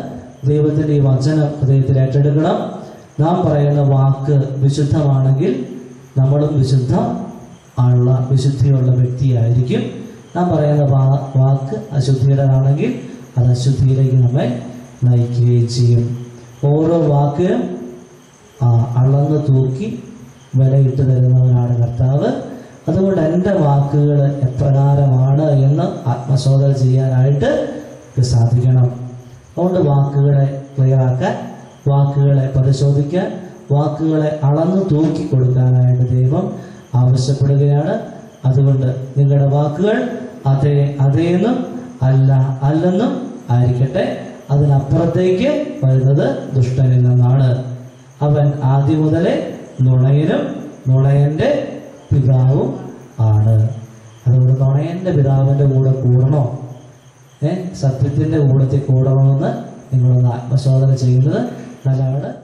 ദൈവത്തിന്റെ ഈ വചനം ഹൃദയത്തിൽ ഏറ്റെടുക്കണം നാം പറയുന്ന വാക്ക് വിശുദ്ധമാണെങ്കിൽ നമ്മളും വിശുദ്ധം ഉള്ള വിശുദ്ധിയുള്ള വ്യക്തിയായിരിക്കും നാം പറയുന്ന വാ- വാക്ക് അശുദ്ധിയുടേതാണെങ്കിൽ അത് അശുദ്ധിയിലേക്ക് നമ്മെ നയിക്കുകയും ചെയ്യും ഓരോ വാക്കിനും ആ, അളന്ന് തൂക്കി വിലയിട്ട് തരുന്നവനാണ് കർത്താവ് അതുകൊണ്ട് എൻ്റെ വാക്കുകൾ എപ്രകാരമാണ് എന്ന് ആത്മശോധന ചെയ്യാനായിട്ട് ഇത് സാധിക്കണം അതുകൊണ്ട് വാക്കുകളെ ക്ലിയറാക്കാൻ വാക്കുകളെ പരിശോധിക്കാൻ വാക്കുകളെ അളന്ന് തൂക്കി കൊടുക്കാനായിട്ട് ദൈവം ആവശ്യപ്പെടുകയാണ് അതുകൊണ്ട് നിങ്ങളുടെ വാക്കുകൾ അതേ അതേന്നും അല്ല അല്ലെന്നും ആയിരിക്കട്ടെ അതിനപ്പുറത്തേക്ക് വരുന്നത് ദുഷ്ടനിൽ നിന്നാണ് അവൻ ആദ്യം മുതലേ നുണയനും നുണയന്റെ പിതാവും ആണ് അതുകൊണ്ട് നുണയന്റെ പിതാവിന്റെ കൂടെ കൂടണോ ഏ സത്യത്തിന്റെ കൂടത്തിൽ കൂടണമെന്ന് നിങ്ങളൊന്ന് ആത്മശോധന ചെയ്യുന്നത് നല്ലതാണ്